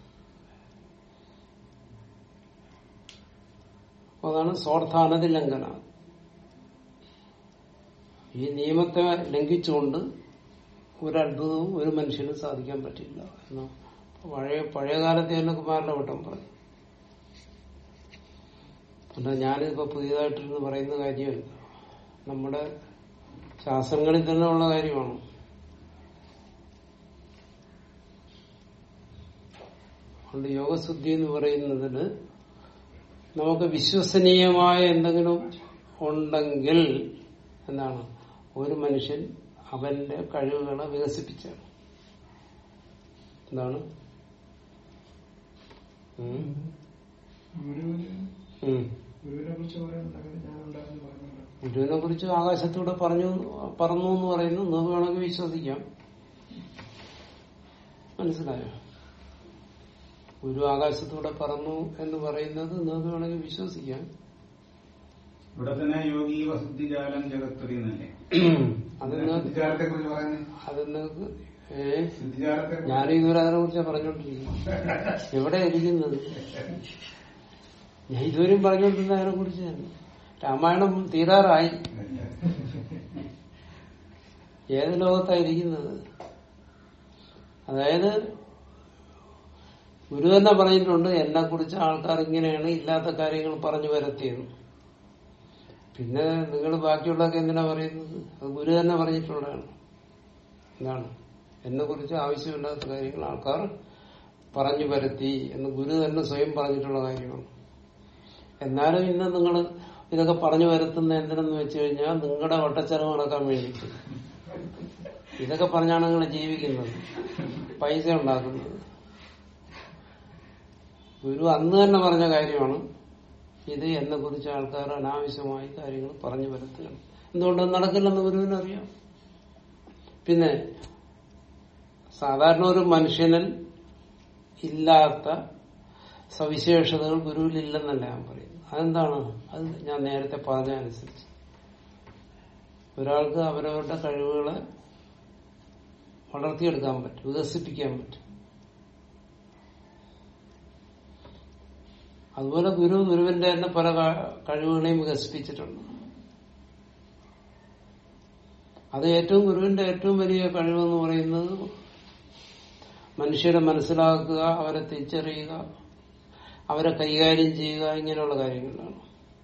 അപ്പൊ അതാണ് സ്വാർത്ഥാനതി ലംഘന ഈ നിയമത്തെ ലംഘിച്ചുകൊണ്ട് ഒരു അത്ഭുതവും ഒരു മനുഷ്യന് സാധിക്കാൻ പറ്റില്ല എന്നാ പഴയ പഴയ കാലത്തെ തന്നെ കുമാരന്റെ വട്ടം പറഞ്ഞു അല്ല ഞാനിപ്പോ പുതിയതായിട്ടിരുന്ന് പറയുന്ന കാര്യമല്ല നമ്മുടെ ശാസ്ത്രങ്ങളിൽ തന്നെ ഉള്ള കാര്യമാണ് അതുകൊണ്ട് യോഗശുദ്ധി എന്ന് പറയുന്നതിന് നമുക്ക് വിശ്വസനീയമായ എന്തെങ്കിലും ഉണ്ടെങ്കിൽ എന്താണ് ഒരു മനുഷ്യൻ അവന്റെ കഴിവുകളെ വികസിപ്പിച്ചാണ് എന്താണ് ഉം? ഗുരുവിന് ഉം. ഗുരുവിനെ കുറിച്ച് പറയാനുണ്ടെങ്കിൽ ഞാൻ ഉണ്ടായിരുന്നു പറഞ്ഞല്ലോ ഗുരുവിനെ കുറിച്ച് ആകാശത്തൂടെ പറഞ്ഞു പറന്നു എന്ന് പറയുന്നു നിങ്ങൾക്ക് വേണമെങ്കിൽ വിശ്വസിക്കാം മനസ്സിലായോ ഗുരു ആകാശത്തൂടെ പറന്നു എന്ന് പറയുന്നത് നിങ്ങൾക്ക് വേണമെങ്കിൽ വിശ്വസിക്കാം ഇവിടെ തന്നെ യോഗി വസുദ്ധിജാലം ജഗത്വതി എന്നല്ലേ അത് നിങ്ങൾക്ക് സിദ്ധിജാലത്തെ കുറിച്ച് പറയുന്നത് അത് നിങ്ങൾക്ക് ഏ സിദ്ധിജാലത്തെ ഞാൻ ഇതുവരെ അതിനെ കുറിച്ച് പറഞ്ഞോണ്ടിരിക്കുന്നത് എവിടെ ഇരിക്കുന്നത് ഞാൻ ഇതുവരെയും പറഞ്ഞോണ്ടിരുന്ന അതിനെ കുറിച്ച് രാമായണം തീരാറായി ഏത് ലോകത്തായിരിക്കുന്നത് അതായത് ഗുരു തന്നെ പറഞ്ഞിട്ടുണ്ട് എന്നെ കുറിച്ച് ആൾക്കാർ ഇങ്ങനെയാണ് ഇല്ലാത്ത കാര്യങ്ങൾ പറഞ്ഞു വരത്തിയെന്ന് പിന്നെ നിങ്ങൾ ബാക്കിയുള്ളതൊക്കെ എന്തിനാ പറയുന്നത് അത് ഗുരു തന്നെ പറഞ്ഞിട്ടുള്ളതാണ് എന്താണ് എന്നെ കുറിച്ച് ആവശ്യമില്ലാത്ത കാര്യങ്ങൾ ആൾക്കാർ പറഞ്ഞു വരുത്തി എന്ന് ഗുരു തന്നെ സ്വയം പറഞ്ഞിട്ടുള്ള കാര്യമാണ് എന്നാലും ഇന്ന് നിങ്ങൾ ഇതൊക്കെ പറഞ്ഞു വരുത്തുന്ന എന്തിനെന്ന് വെച്ച് കഴിഞ്ഞാൽ നിങ്ങളുടെ വട്ടച്ചെലവ് നടക്കാൻ വേണ്ടിയിട്ട് ഇതൊക്കെ പറഞ്ഞാണ് നിങ്ങൾ ജീവിക്കുന്നത് പൈസ ഉണ്ടാക്കുന്നത് ഗുരു അന്ന് തന്നെ പറഞ്ഞ കാര്യമാണ് ഇത് എന്നെ കുറിച്ച് ആൾക്കാർ അനാവശ്യമായി കാര്യങ്ങൾ പറഞ്ഞു വരുത്തുകയാണ് എന്തുകൊണ്ട് അത് നടക്കില്ലെന്ന് ഗുരുവിനറിയാം പിന്നെ സാധാരണ ഒരു മനുഷ്യനിൽ ഇല്ലാത്ത സവിശേഷതകൾ ഗുരുവിൽ ഇല്ലെന്നല്ല ഞാൻ പറയുന്നത് അതെന്താണ് അത് ഞാൻ നേരത്തെ പറഞ്ഞ അനുസരിച്ച് ഒരാൾക്ക് അവരവരുടെ കഴിവുകളെ വളർത്തിയെടുക്കാൻ പറ്റും വികസിപ്പിക്കാൻ പറ്റും അതുപോലെ ഗുരു ഗുരുവിന്റെ തന്നെ പല ക- കഴിവുകളെയും വികസിപ്പിച്ചിട്ടുണ്ട് അത് ഏറ്റവും ഗുരുവിന്റെ ഏറ്റവും വലിയ കഴിവെന്ന് പറയുന്നത് മനുഷ്യരെ മനസ്സിലാക്കുക അവരെ തിരിച്ചറിയുക അവരെ കൈകാര്യം ചെയ്യുക ഇങ്ങനെയുള്ള കാര്യങ്ങളാണ്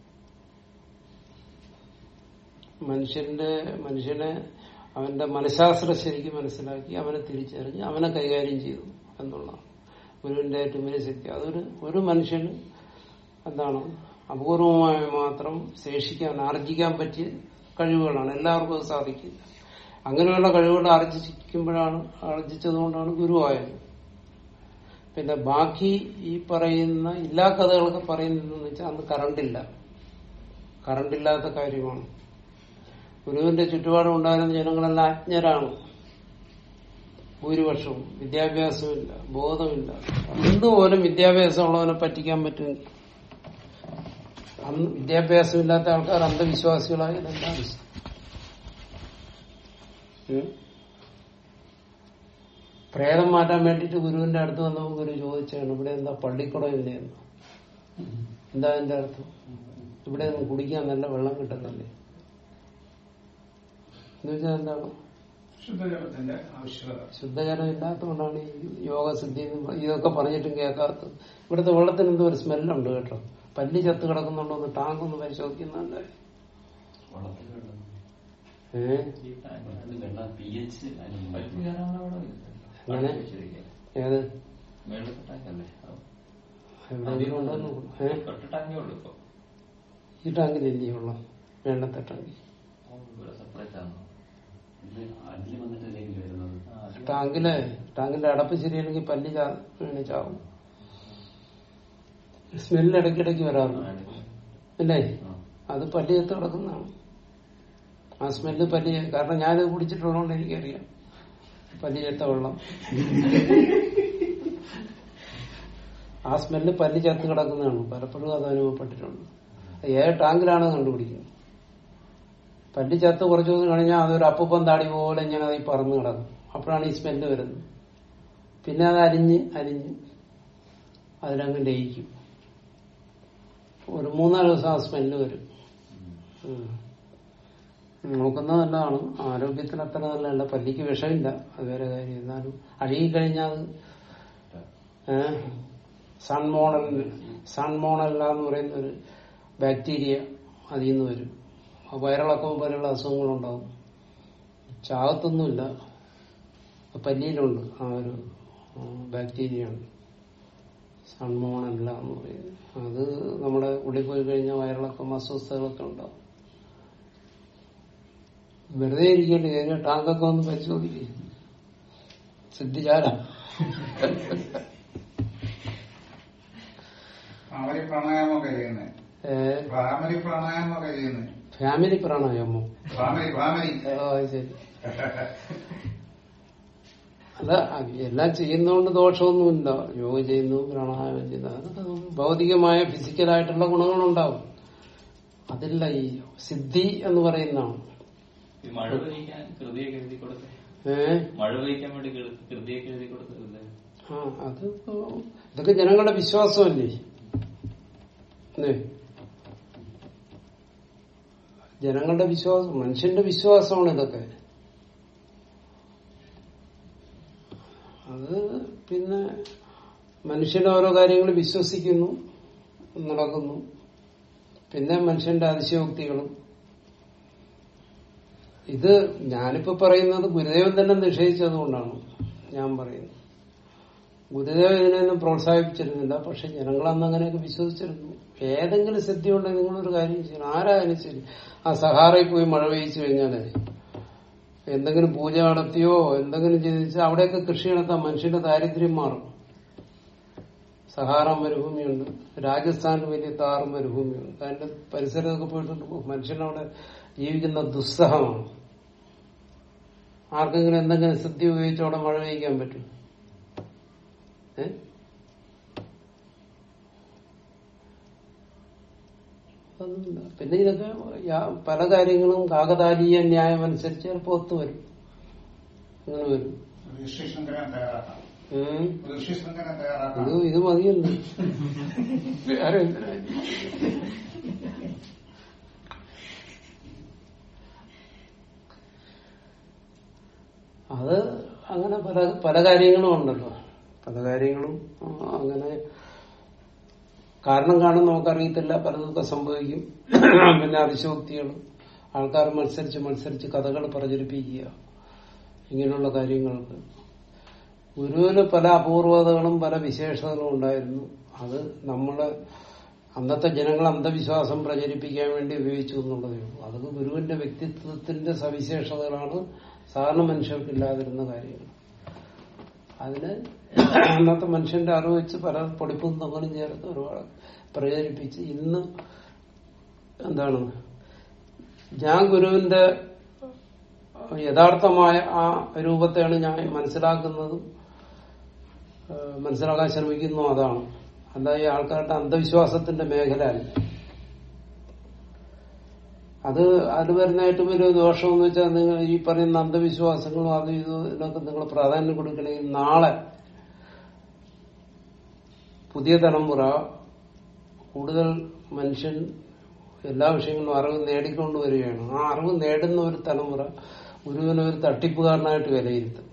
മനുഷ്യന്റെ മനുഷ്യനെ അവന്റെ മനഃശാസ്ത്രം ശരിക്കും മനസ്സിലാക്കി അവനെ തിരിച്ചറിഞ്ഞ് അവനെ കൈകാര്യം ചെയ്തു എന്നുള്ളതാണ് ഗുരുവിന്റെ ഏറ്റവും വലിയ ശക്തി അതൊരു ഒരു മനുഷ്യന് എന്താണ് അപൂർവമായി മാത്രം ശേഷിക്കാൻ ആർജിക്കാൻ പറ്റിയ കഴിവുകളാണ് എല്ലാവർക്കും അത് സാധിക്കില്ല അങ്ങനെയുള്ള കഴിവുകൾ ആർജിക്കുമ്പോഴാണ് ആർജിച്ചതുകൊണ്ടാണ് ഗുരുവായത് പിന്നെ ബാക്കി ഈ പറയുന്ന എല്ലാ കഥകളൊക്കെ പറയുന്നതെന്ന് വെച്ചാൽ അന്ന് കറണ്ടില്ല കറണ്ടില്ലാത്ത കാര്യമാണ് ഗുരുവിന്റെ ചുറ്റുപാടും ഉണ്ടായിരുന്ന ജനങ്ങളെല്ലാം അജ്ഞരാണ് ഭൂരിപക്ഷവും വിദ്യാഭ്യാസമില്ല ബോധമില്ല എന്തുപോലും വിദ്യാഭ്യാസം ഉള്ളവനെ പറ്റിക്കാൻ പറ്റുമെങ്കിൽ അന്ന് വിദ്യാഭ്യാസമില്ലാത്ത ആൾക്കാർ അന്ധവിശ്വാസികളായി ഇതെന്താ ഉം? പ്രേതം മാറ്റാൻ വേണ്ടിയിട്ട് ഗുരുവിന്റെ അടുത്ത് വന്നപ്പോൾ ഗുരു ചോദിച്ചാണ് ഇവിടെ എന്താ പള്ളിക്കുടം ഇല്ലയെന്ന് എന്താ അതിന്റെ അർത്ഥം ഇവിടെ ഒന്നും കുടിക്കാൻ നല്ല വെള്ളം കിട്ടുന്നില്ലേ എന്ന് വെച്ചാൽ എന്താണ് ശുദ്ധജലത്തിന്റെ ആവശ്യകത ശുദ്ധജലം ഇല്ലാത്തതുകൊണ്ടാണ് ഈ യോഗസിദ്ധി എന്ന് പറ- ഇതൊക്കെ പറഞ്ഞിട്ടും കേൾക്കാത്തത് ഇവിടുത്തെ വെള്ളത്തിന് എന്തോ ഒരു സ്മെല്ലുണ്ട് കേട്ടോ പല്ലി ചത്ത് കിടക്കുന്നുണ്ടോ എന്ന് ടാങ്ക് ഒന്ന് പരിശോധിക്കുന്നുണ്ട് വെള്ളത്തിൽ വെള്ളം ഏഹ് ഈ ടാങ്കിനകത്ത് വെള്ളം പി എച്ച് അങ്ങനെ? ഏത് മേളത്തെ ടാങ്കല്ലേ എവിടെയെങ്കിലും ഉണ്ടോന്ന് ഏഹ് ഒറ്റ ടാങ്കേ ഉള്ളൂ ഇപ്പൊ ഈ ടാങ്കിലില്ലേ വെള്ളം വേണ്ടത്തെ ടാങ്ക് ഇവിടെ സെപ്പറേറ്റ് ആണ് ഇത് അടിയിൽ വന്നിട്ടല്ലെങ്കിൽ വരുന്നത് ടാങ്കില് ടാങ്കിന്റെ അടപ്പ് ശരിയല്ലെങ്കിൽ പല്ലി ചാ- വീണ് ചാവും സ്മെല്ല് ഇടയ്ക്കിടയ്ക്ക് വരാറുണ്ട് അല്ലേ അത് പല്ലി ചത്ത് കിടക്കുന്നതാണ് ആ സ്മെല്ല് പല്ലി കാരണം ഞാനത് കുടിച്ചിട്ടുള്ളതുകൊണ്ട് എനിക്കറിയാം പല്ലി ചത്ത വെള്ളം ആ സ്മെല്ല് പല്ലി ചത്ത് കിടക്കുന്നതാണ് പലപ്പോഴും അത് അനുഭവപ്പെട്ടിട്ടുണ്ട് അത് ഏത് ടാങ്കിലാണ് കണ്ടുപിടിക്കുന്നത് പല്ലി ചത്ത് കുറച്ച് ദിവസം കഴിഞ്ഞാൽ അതൊരു അപ്പൂപ്പൻ താടി പോലെ ഇങ്ങനെ അത് ഈ പറന്ന് കിടക്കും അപ്പോഴാണ് ഈ സ്മെല്ല് വരുന്നത് പിന്നെ അത് അരിഞ്ഞ് അരിഞ്ഞ് അതിലങ്ങ് ലയിക്കും ഒരു മൂന്നാല് ദിവസം ആ സ്മെല്ല് വരും ഉം. നോക്കുന്നത് നല്ലതാണ് ആരോഗ്യത്തിന് അത്ര നല്ലതല്ല പല്ലിക്ക് വിഷമില്ല അത് വേറെ കാര്യം എന്നാലും അഴുകിക്കഴിഞ്ഞാൽ അത് ഏഹ് സൺമോണൽ സൺമോണല്ല എന്ന് പറയുന്ന ഒരു ബാക്ടീരിയ അതിൽ നിന്ന് വരും ആ വയറിളക്കം പോലെയുള്ള അസുഖങ്ങളുണ്ടാവും ചാകത്തൊന്നുമില്ല അത് പല്ലിയിലുണ്ട് ആ ഒരു ബാക്ടീരിയ ഉണ്ട് സൺമോണല്ല എന്ന് പറയുന്നത് അത് നമ്മുടെ ഉള്ളിൽ പോയി കഴിഞ്ഞാൽ വയറിളക്കം അസ്വസ്ഥതകളൊക്കെ ഉണ്ടാവും വെറുതെ ഇരിക്കല്ലേ ഏത് ടാങ്കൊക്കെ ഒന്ന് പരിശോധിക്കുക സിദ്ധിചാര പ്രാമരി പ്രാണായാമമൊക്കെ ചെയ്യുന്നത് പ്രാമരി പ്രാണായാമമൊക്കെ ചെയ്യുന്നത് ഫാമിലി പ്രാണായാമോ പ്രാമരി പ്രാമരി ഓ, അത് ശരി അല്ല അത് എല്ലാം ചെയ്യുന്നതുകൊണ്ട് ദോഷമൊന്നുമില്ല യോഗ ചെയ്യുന്നു പ്രാണായാമം ചെയ്യുന്നു അതൊക്കെ ഭൗതികമായ ഫിസിക്കലായിട്ടുള്ള ഗുണങ്ങളുണ്ടാവും അതില്ല ഈ സിദ്ധി എന്ന് പറയുന്നതാണ് ഈ മഴ പെയ്യിക്കാൻ കൃതിയൊക്കെ എഴുതി കൊടുത്തേ ഏഹ് മഴ പെയ്യിക്കാൻ വേണ്ടി കൃ- കൃതിയൊക്കെ എഴുതി കൊടുത്തതല്ലേ ആ അത് ഇപ്പോ ഇതൊക്കെ ജനങ്ങളുടെ വിശ്വാസമല്ലേ അല്ലേ ജനങ്ങളുടെ വിശ്വാസം മനുഷ്യന്റെ വിശ്വാസമാണ് ഇതൊക്കെ അത് പിന്നെ മനുഷ്യന്റെ ഓരോ കാര്യങ്ങൾ വിശ്വസിക്കുന്നു നടക്കുന്നു പിന്നെ മനുഷ്യന്റെ അതിശയോക്തികളും ഇത് ഞാനിപ്പോ പറയുന്നത് ഗുരുദേവൻ തന്നെ നിഷേധിച്ചതുകൊണ്ടാണ് ഞാൻ പറയുന്നത് ഗുരുദേവൻ ഇതിനെയൊന്നും പ്രോത്സാഹിപ്പിച്ചിരുന്നില്ല പക്ഷെ ജനങ്ങളന്ന് അങ്ങനെയൊക്കെ വിശ്വസിച്ചിരുന്നു ഏതെങ്കിലും സിദ്ധി ഉണ്ടെങ്കിൽ നിങ്ങളൊരു കാര്യം ചെയ്യണം ആരായാലും ശരി ആ സഹാറയിൽ പോയി മഴ പെയ്ച്ചു കഴിഞ്ഞാല് എന്തെങ്കിലും പൂജ നടത്തിയോ എന്തെങ്കിലും ചെയ്തിച്ചാൽ അവിടെയൊക്കെ കൃഷി നടത്താൻ മനുഷ്യന്റെ ദാരിദ്ര്യം മാറും സഹാറ മരുഭൂമിയുണ്ട് രാജസ്ഥാനിൽ വലിയ താർ മരുഭൂമിയുണ്ട് അതിന്റെ പരിസരത്തൊക്കെ പോയിട്ടുണ്ട് മനുഷ്യനവിടെ ജീവിക്കുന്ന ദുസ്സഹമാണ് ആർക്കെങ്കിലും എന്തെങ്കിലും സിദ്ധി ഉപയോഗിച്ച് അവിടെ മഴ പെയ്യിക്കാൻ പറ്റും ഏ അതൊന്നുമില്ല. പിന്നെ ഇതൊക്കെ യാ- പല കാര്യങ്ങളും കാകതാലീയ ന്യായം അനുസരിച്ച് ചിലപ്പോൾ ഒത്തുവരും അങ്ങനെ വരും ഋഷി ശൃംഖല തയ്യാറാക്കാം ഉം. ഋഷി ശൃംഖല തയ്യാറാക്കാം ഇത് ഇത് മതിയെന്ന് വേറെ എന്തിനാ? അത് അങ്ങനെ പല പല കാര്യങ്ങളും ഉണ്ടല്ലോ പല കാര്യങ്ങളും ആ, അങ്ങനെ കാരണം കാണും നമുക്കറിയത്തില്ല പലതൊക്കെ സംഭവിക്കും പിന്നെ അതിശോക്തികളും ആൾക്കാർ മത്സരിച്ച് മത്സരിച്ച് കഥകൾ പ്രചരിപ്പിക്കുക ഇങ്ങനെയുള്ള കാര്യങ്ങൾക്ക് ഗുരുവിന് പല അപൂർവതകളും പല വിശേഷതകളും ഉണ്ടായിരുന്നു അത് നമ്മള് അന്നത്തെ ജനങ്ങൾ അന്ധവിശ്വാസം പ്രചരിപ്പിക്കാൻ വേണ്ടി ഉപയോഗിച്ചു എന്നുള്ളതേ ഉള്ളൂ അതൊക്കെ ഗുരുവിന്റെ വ്യക്തിത്വത്തിന്റെ സവിശേഷതകളാണ് സാധാരണ മനുഷ്യർക്കില്ലാതിരുന്ന കാര്യങ്ങൾ അതിന് അന്നത്തെ മനുഷ്യന്റെ അറിവ് വെച്ച് പല പൊടിപ്പും തൊങ്ങലും ചേർത്ത് ഒരുപാട് പ്രചരിപ്പിച്ച് ഇന്ന് എന്താണ് ഞാൻ ഗുരുവിന്റെ യഥാർത്ഥമായ ആ രൂപത്തെയാണ് ഞാൻ മനസ്സിലാക്കുന്നതും ഏഹ് മനസ്സിലാക്കാൻ ശ്രമിക്കുന്നു അതാണ് അല്ല ഈ ആൾക്കാരുടെ അന്ധവിശ്വാസത്തിന്റെ മേഖല അല്ല അത് അത് വരുന്നതായിട്ട് ഒരു ദോഷം എന്ന് വെച്ചാൽ നിങ്ങൾ ഈ പറയുന്ന അന്ധവിശ്വാസങ്ങളും അത് ഇത് ഇതിനൊക്കെ നിങ്ങൾ പ്രാധാന്യം കൊടുക്കണമെങ്കിൽ നാളെ പുതിയ തലമുറ കൂടുതൽ മനുഷ്യൻ എല്ലാ വിഷയങ്ങളും അറിവ് നേടിക്കൊണ്ടുവരികയാണ് ആ അറിവ് നേടുന്ന ഒരു തലമുറ ഗുരുവിനെ ഒരു തട്ടിപ്പുകാരനായിട്ട് വിലയിരുത്തും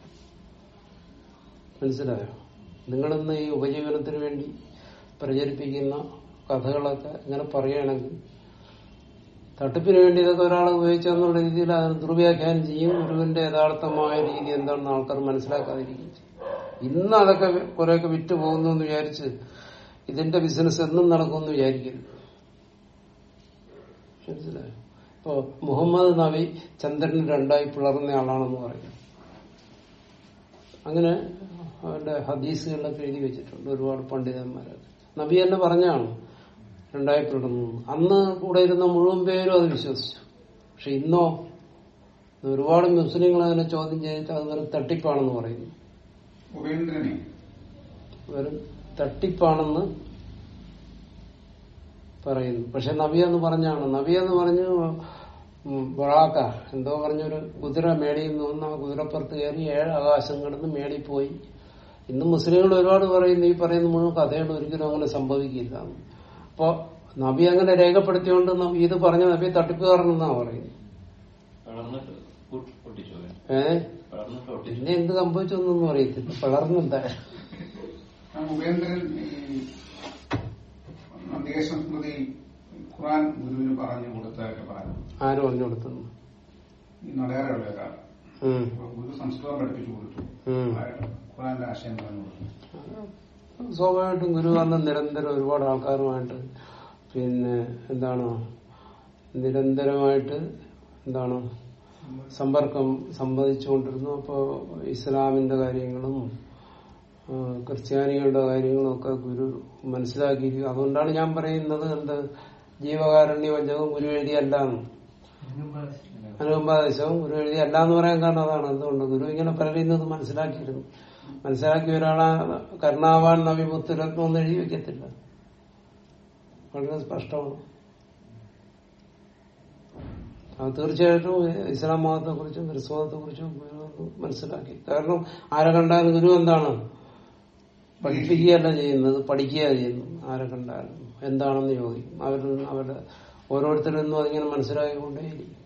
മനസ്സിലായോ നിങ്ങളിന്ന് ഈ ഉപജീവനത്തിന് വേണ്ടി പ്രചരിപ്പിക്കുന്ന കഥകളൊക്കെ ഇങ്ങനെ പറയുകയാണെങ്കിൽ തട്ടിപ്പിന് വേണ്ടി ഇതൊക്കെ ഒരാൾ ഉപയോഗിച്ചെന്നുള്ള രീതിയിൽ അതിന് ദുർവ്യാഖ്യാനം ചെയ്യും ഗുരുവിന്റെ യഥാർത്ഥമായ രീതി എന്താണെന്ന് ആൾക്കാർ മനസ്സിലാക്കാതിരിക്കും ചെയ്യും. ഇന്ന് അതൊക്കെ കുറെയൊക്കെ വിറ്റ് പോകുന്നു എന്ന് വിചാരിച്ച് ഇതിന്റെ ബിസിനസ് എന്നും നടക്കുമെന്ന് വിചാരിക്കരുത് മനസ്സിലായോ ഇപ്പോ മുഹമ്മദ് നബി ചന്ദ്രന് രണ്ടായി പിളർന്ന ആളാണെന്ന് പറയും അങ്ങനെ അവന്റെ ഹദീസുകളിലൊക്കെ എഴുതി വെച്ചിട്ടുണ്ട് ഒരുപാട് പണ്ഡിതന്മാരൊക്കെ നബി തന്നെ പറഞ്ഞാണ് രണ്ടായി പിളർന്നു അന്ന് കൂടെ ഇരുന്ന മുഴുവൻ പേരും അത് വിശ്വസിച്ചു പക്ഷെ ഇന്നോ ഇന്ന് ഒരുപാട് മുസ്ലിങ്ങൾ അതിനെ ചോദ്യം ചെയ്തിട്ട് അത് വെറും തട്ടിപ്പാണെന്ന് പറയുന്നു ഉപേന്ദ്രനെ വെറും തട്ടിപ്പാണെന്ന് പറയുന്നു പക്ഷെ നബി എന്ന് പറഞ്ഞാണ് നബി എന്ന് പറഞ്ഞു ഉം, ബറാക്ക എന്തോ പറഞ്ഞൊരു കുതിര മേടിയിൽ നിന്ന് വന്ന് ആ കുതിരപ്പുറത്ത് കയറി ഏഴ് ആകാശം കിടന്ന് മേടി പോയി ഇന്ന് മുസ്ലിങ്ങൾ ഒരുപാട് പറയുന്നു ഈ പറയുന്ന മുഴുവൻ കഥകൾ ഒരിക്കലും അങ്ങനെ സംഭവിക്കില്ല അപ്പൊ നബി അങ്ങനെ രേഖപ്പെടുത്തിയോണ്ട് നബി ഇത് പറഞ്ഞ നബി തട്ടിപ്പുകാരനെന്നാ പറയുന്നത് വളർന്നിട്ട് പൊട്ടി- പൊട്ടിച്ചു അവൻ. ഏഹ് വളർന്നിട്ട് പൊട്ടിച്ചു പിന്നെ എന്ത് സംഭവിച്ചൊന്നും അറിയത്തില്ല വളർന്നെന്താ ആ ഉപേന്ദ്രൻ ഈ ദേശസ്മൃതി ഖുറാൻ ഗുരുവിന് പറഞ്ഞു കൊടുത്തതൊക്കെ പറഞ്ഞു ആരും പറഞ്ഞു കൊടുത്തു ഈ നടയാറുള്ള ഒരാൾ ഉം അപ്പൊ ഗുരു സംസ്കൃതം പഠിപ്പിച്ചു കൊടുത്തു ഉം അയാൾ ഖുറാന്റെ ആശയം പറഞ്ഞു കൊടുത്തു സ്വാഭാവികമായിട്ടും ഗുരു അന്ന് നിരന്തരം ഒരുപാട് ആൾക്കാരുമായിട്ട് പിന്നെ എന്താണ് നിരന്തരമായിട്ട് എന്താണ് സമ്പർക്കം സംവദിച്ചുകൊണ്ടിരുന്നു അപ്പോൾ ഇസ്ലാമിന്റെ കാര്യങ്ങളും ആ, ക്രിസ്ത്യാനികളുടെ കാര്യങ്ങളും ഒക്കെ ഗുരു മനസ്സിലാക്കിയിരിക്കും അതുകൊണ്ടാണ് ഞാൻ പറയുന്നത് എന്ത് ജീവകാരുണ്യ വഞ്ചകം ഗുരു എഴുതിയല്ല എന്ന് അനുകമ്പാദേശവും ഗുരു എഴുതി അല്ല എന്ന് പറയാൻ കാരണം അതാണ് എന്തുകൊണ്ട് ഗുരു ഇങ്ങനെ പറയുന്നത് മനസ്സിലാക്കിയിരുന്നു മനസ്സിലാക്കിയ ഒരാളെ കരുണാവാൻ നബി മുത്തുരത്നം ഒന്നും എഴുതി വെക്കത്തില്ല വളരെ സ്പഷ്ടമാണ് അത് തീർച്ചയായിട്ടും ഇസ്ലാം മതത്തെ കുറിച്ചും ക്രിസ്തുമതത്തെ കുറിച്ചും ഗുരു ഒന്ന് മനസ്സിലാക്കി കാരണം ആരെ കണ്ടാലും ഗുരു എന്താണ് പഠിപ്പിക്കുകയല്ല ചെയ്യുന്നത് പഠിക്കുക ചെയ്യുന്നു ആരെ കണ്ടാലും എന്താണെന്ന് ചോദിക്കും അവരിൽ നിന്ന് അവരുടെ ഓരോരുത്തരിൽ നിന്നും അതിങ്ങനെ മനസ്സിലാക്കിക്കൊണ്ടേയിരിക്കും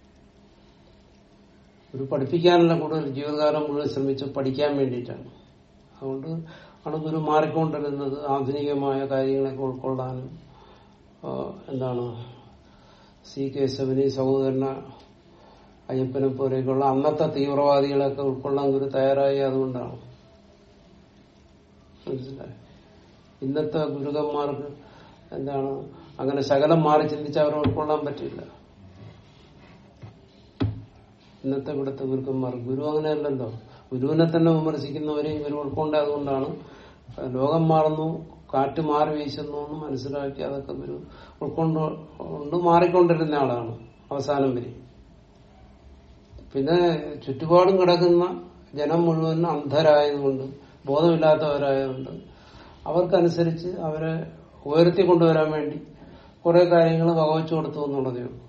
ഒരു പഠിപ്പിക്കാനല്ല കൂടുതൽ ജീവിതകാലം മുഴുവൻ ശ്രമിച്ച് പഠിക്കാൻ വേണ്ടിയിട്ടാണ് അതുകൊണ്ട് ആണ് ഗുരു മാറിക്കൊണ്ടിരുന്നത് ആധുനികമായ കാര്യങ്ങളൊക്കെ ഉൾക്കൊള്ളാനും ആ, എന്താണ് സി കേശവനി സഹോദരന അയ്യപ്പനെ പോലെയൊക്കെയുള്ള അന്നത്തെ തീവ്രവാദികളൊക്കെ ഉൾക്കൊള്ളാൻ ഗുരു തയ്യാറായി അതുകൊണ്ടാണ് മനസ്സിലായി ഇന്നത്തെ ഗുരുക്കന്മാർക്ക് എന്താണ് അങ്ങനെ ശകലം മാറി ചിന്തിച്ച് അവരെ ഉൾക്കൊള്ളാൻ പറ്റില്ല ഇന്നത്തെ ഇവിടുത്തെ ഗുരുക്കന്മാർ ഗുരു അങ്ങനെയല്ലല്ലോ ഗുരുവിനെ തന്നെ വിമർശിക്കുന്നവരെയും ഗുരു ഉൾക്കൊണ്ട അതുകൊണ്ടാണ് ലോകം മാറുന്നു കാറ്റ് മാറി വീശുന്നു എന്ന് മനസ്സിലാക്കി അതൊക്കെ ഗുരു ഉൾക്കൊണ്ട് കൊണ്ട് മാറിക്കൊണ്ടിരുന്ന ആളാണ് അവസാനം വരെ പിന്നെ ചുറ്റുപാടും കിടക്കുന്ന ജനം മുഴുവൻ അന്ധരായതുകൊണ്ട് ബോധമില്ലാത്തവരായതുകൊണ്ട് അവർക്കനുസരിച്ച് അവരെ ഉയർത്തി കൊണ്ടുവരാൻ വേണ്ടി കുറെ കാര്യങ്ങൾ വകവച്ചു കൊടുത്തു എന്നുള്ളതേ ഉള്ളൂ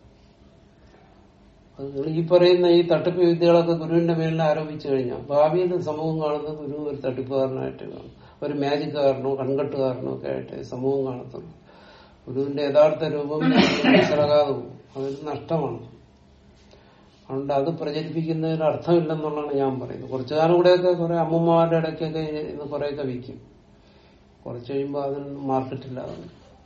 അത് നിങ്ങൾ ഈ പറയുന്ന ഈ തട്ടിപ്പ് വിദ്യകളൊക്കെ ഗുരുവിന്റെ മേലിൽ ആരോപിച്ചു കഴിഞ്ഞാൽ ഭാവിയിൽ സമൂഹം കാണുന്നത് ഗുരു ഒരു തട്ടിപ്പുകാരനായിട്ട് കാണും ഒരു മാജിക്കാരനോ കൺകെട്ടുകാരനോ ഒക്കെ ആയിട്ട് സമൂഹം കാണത്തുള്ളൂ ഗുരുവിന്റെ യഥാർത്ഥ രൂപം മനസ്സിലാകാതെ പോകും അതൊരു നഷ്ടമാണ് അതുകൊണ്ട് അത് പ്രചരിപ്പിക്കുന്നതിൽ അർത്ഥമില്ലെന്നുള്ളതാണ് ഞാൻ പറയുന്നത് കുറച്ചു കാലം കൂടെയൊക്കെ കുറെ അമ്മമാരുടെ ഇടയ്ക്കൊക്കെ ഇത് കുറെയൊക്കെ വിൽക്കും കുറച്ച് കഴിയുമ്പോൾ അതിനൊന്നും മാർക്കറ്റില്ലാതെ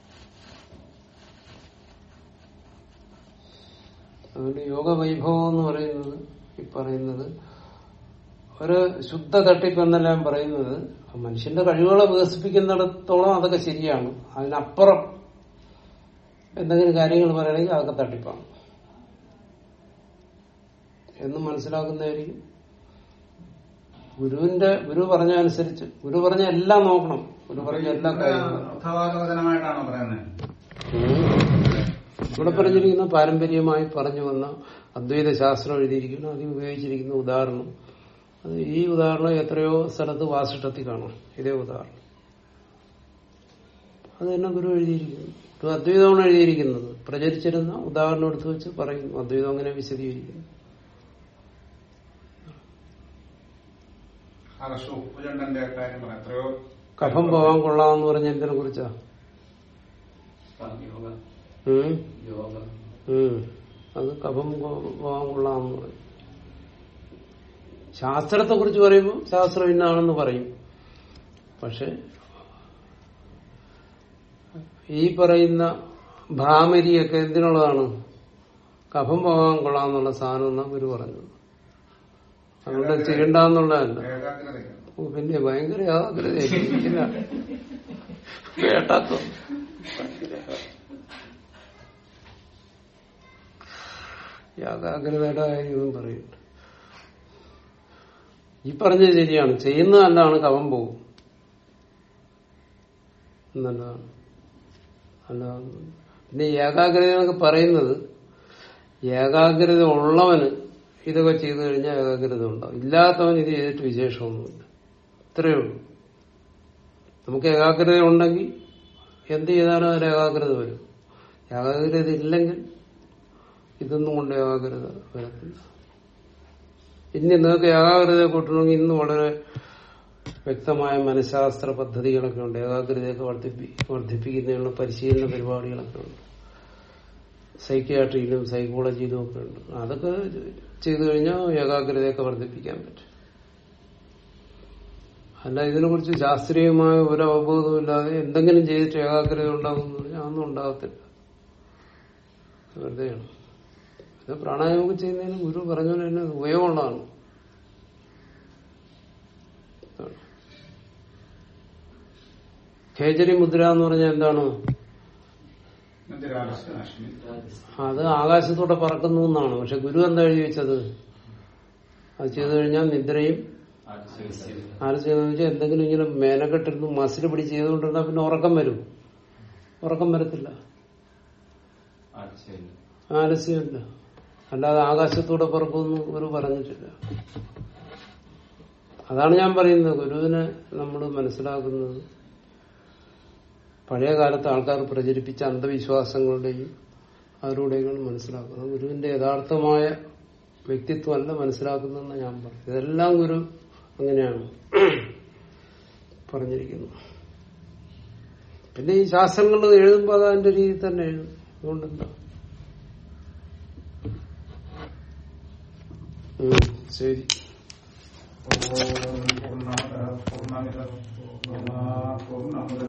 അതുകൊണ്ട് യോഗ വൈഭവം എന്ന് പറയുന്നത് ഈ പറയുന്നത് ഒരു ശുദ്ധ തട്ടിപ്പ് എന്നല്ല ഞാൻ പറയുന്നത് മനുഷ്യന്റെ കഴിവുകളെ വികസിപ്പിക്കുന്നിടത്തോളം അതൊക്കെ ശരിയാണ് അതിനപ്പുറം എന്തെങ്കിലും കാര്യങ്ങൾ പറയണമെങ്കിൽ അതൊക്കെ തട്ടിപ്പാണ് എന്ന് മനസ്സിലാക്കുന്നതായിരിക്കും ഗുരുവിന്റെ ഗുരു പറഞ്ഞ അനുസരിച്ച് ഗുരു പറഞ്ഞ എല്ലാം നോക്കണം ഗുരു പറഞ്ഞ എല്ലാ കാര്യങ്ങളും അർത്ഥവാദവചനമായിട്ടാണോ പറയുന്നത് ഇവിടെ പറഞ്ഞിരിക്കുന്ന പാരമ്പര്യമായി പറഞ്ഞു വന്ന അദ്വൈത ശാസ്ത്രം എഴുതിയിരിക്കുന്നു അതിൽ ഉപയോഗിച്ചിരിക്കുന്ന ഉദാഹരണം അത് ഈ ഉദാഹരണം എത്രയോ സ്ഥലത്ത് വാസിഷ്ടത്തിൽ കാണാം ഇതേ ഉദാഹരണം അത് തന്നെ ഗുരു എഴുതിയിരിക്കുന്നു ഗുരു അദ്വൈതമാണ് എഴുതിയിരിക്കുന്നത് പ്രചരിച്ചിരുന്ന ഉദാഹരണം എടുത്തു വെച്ച് പറയുന്നു അദ്വൈതം അങ്ങനെ വിശദീകരിക്കുന്നു ഹർഷു ഉപ്പുചണ്ടന്റെ കാര്യം പറയാം എത്രയോ കഫം പോകാൻ കൊള്ളാമെന്ന് പറഞ്ഞ എന്തിനെ കുറിച്ചാ യോഗ ഉം? യോഗ ഉം. അത് കഫം പോ- പോകാൻ കൊള്ളാമെന്ന് പറയും ശാസ്ത്രത്തെ കുറിച്ച് പറയുമ്പോൾ ശാസ്ത്രം ഇന്നാണെന്ന് പറയും പക്ഷെ ഈ പറയുന്ന ഭ്രാമരിയൊക്കെ എന്തിനുള്ളതാണ് കഫം പോകാൻ കൊള്ളാമെന്നുള്ള സാധനം എന്നാ ഗുരു പറഞ്ഞത് അതുകൊണ്ട് ചെയ്യണ്ടെന്നുള്ളതല്ല ഏകാഗ്രതയ്ക്ക് ഓ, പിന്നെ ഭയങ്കര ഏകാഗ്രത കേട്ടാത്തോ ഏകാഗ്രതയുടെ കാര്യമൊന്നും പറയുന്നുണ്ട് ഈ പറഞ്ഞത് ശരിയാണ് ചെയ്യുന്നത് നല്ലതാണ് കവം പോകും നല്ലതാണ് നല്ലതാണ് പിന്നെ ഏകാഗ്രത എന്നൊക്കെ പറയുന്നത് ഏകാഗ്രത ഉള്ളവന് ഇതൊക്കെ ചെയ്തു കഴിഞ്ഞാൽ ഏകാഗ്രത ഉണ്ടാവും ഇല്ലാത്തവൻ ഇത് ചെയ്തിട്ട് വിശേഷമൊന്നുമില്ല ഇത്രയേ ഉള്ളൂ നമുക്ക് ഏകാഗ്രത ഉണ്ടെങ്കിൽ എന്ത് ചെയ്താലും അതിന് ഏകാഗ്രത വരും ഏകാഗ്രത ഇല്ലെങ്കിൽ ഇതൊന്നും കൊണ്ട് ഏകാഗ്രത വരത്തില്ല ഇനി നിങ്ങൾക്ക് ഏകാഗ്രതയെ കൂട്ടണമെങ്കിൽ ഇന്ന് വളരെ വ്യക്തമായ മനഃശാസ്ത്ര പദ്ധതികളൊക്കെ ഉണ്ട് ഏകാഗ്രതയൊക്കെ വർദ്ധിപ്പി വർദ്ധിപ്പിക്കുന്നതിനുള്ള പരിശീലന പരിപാടികളൊക്കെ ഉണ്ട് സൈക്യാട്രിയിലും സൈക്കോളജിയിലും ഒക്കെ ഉണ്ട് അതൊക്കെ ചെയ്തു കഴിഞ്ഞാൽ ഏകാഗ്രതയൊക്കെ വർദ്ധിപ്പിക്കാൻ പറ്റും അല്ല ഇതിനെക്കുറിച്ച് ശാസ്ത്രീയമായ ഒരു അവബോധവും ഇല്ലാതെ എന്തെങ്കിലും ചെയ്തിട്ട് ഏകാഗ്രത ഉണ്ടാകുമെന്ന് പറഞ്ഞാൽ അതൊന്നും ഉണ്ടാകത്തില്ല വെറുതെയാണ് ഇത് പ്രാണായാമം ചെയ്യുന്നതിന് ഗുരു പറഞ്ഞ പോലെ തന്നെ ഉപയോഗമുള്ളതാണ് ഖേജരി മുദ്ര എന്ന് പറഞ്ഞാൽ എന്താണ് മധ്യരാജാശ്മി അത് ആകാശത്തൂടെ പറക്കുന്നു എന്നാണ് പക്ഷെ ഗുരു എന്താ എഴുതി വെച്ചത് അത് ചെയ്തു കഴിഞ്ഞാൽ നിദ്രയും ആലസ്യം വെച്ചാൽ എന്തെങ്കിലും ഇങ്ങനെ മേനക്കെട്ടിരുന്ന് മസിൽ പിടിച്ച് ചെയ്തുകൊണ്ടിരുന്നാൽ പിന്നെ ഉറക്കം വരും ഉറക്കം വരത്തില്ല ആലസ്യമില്ല അല്ലാതെ ആകാശത്തൂടെ പറക്കുമെന്ന് ഗുരു പറഞ്ഞിട്ടില്ല അതാണ് ഞാൻ പറയുന്നത് ഗുരുവിനെ നമ്മൾ മനസ്സിലാക്കുന്നത് പഴയ കാലത്ത് ആൾക്കാർ പ്രചരിപ്പിച്ച അന്ധവിശ്വാസങ്ങളുടെയും അവരുടെയും മനസ്സിലാക്കുന്നത് ഗുരുവിന്റെ യഥാർത്ഥമായ വ്യക്തിത്വമല്ല മനസ്സിലാക്കുന്നതെന്ന് ഞാൻ പറഞ്ഞു ഇതെല്ലാം ഗുരു അങ്ങനെയാണ് പറഞ്ഞിരിക്കുന്നത് പിന്നെ ഈ ശാസ്ത്രങ്ങൾ എഴുതുമ്പോൾ അത് അതിന്റെ രീതിയിൽ തന്നെ എഴുതും അതുകൊണ്ടെന്താ ഉം, ശരി പൂർണ്ണ പൂർണ്ണ പൂർണ്ണ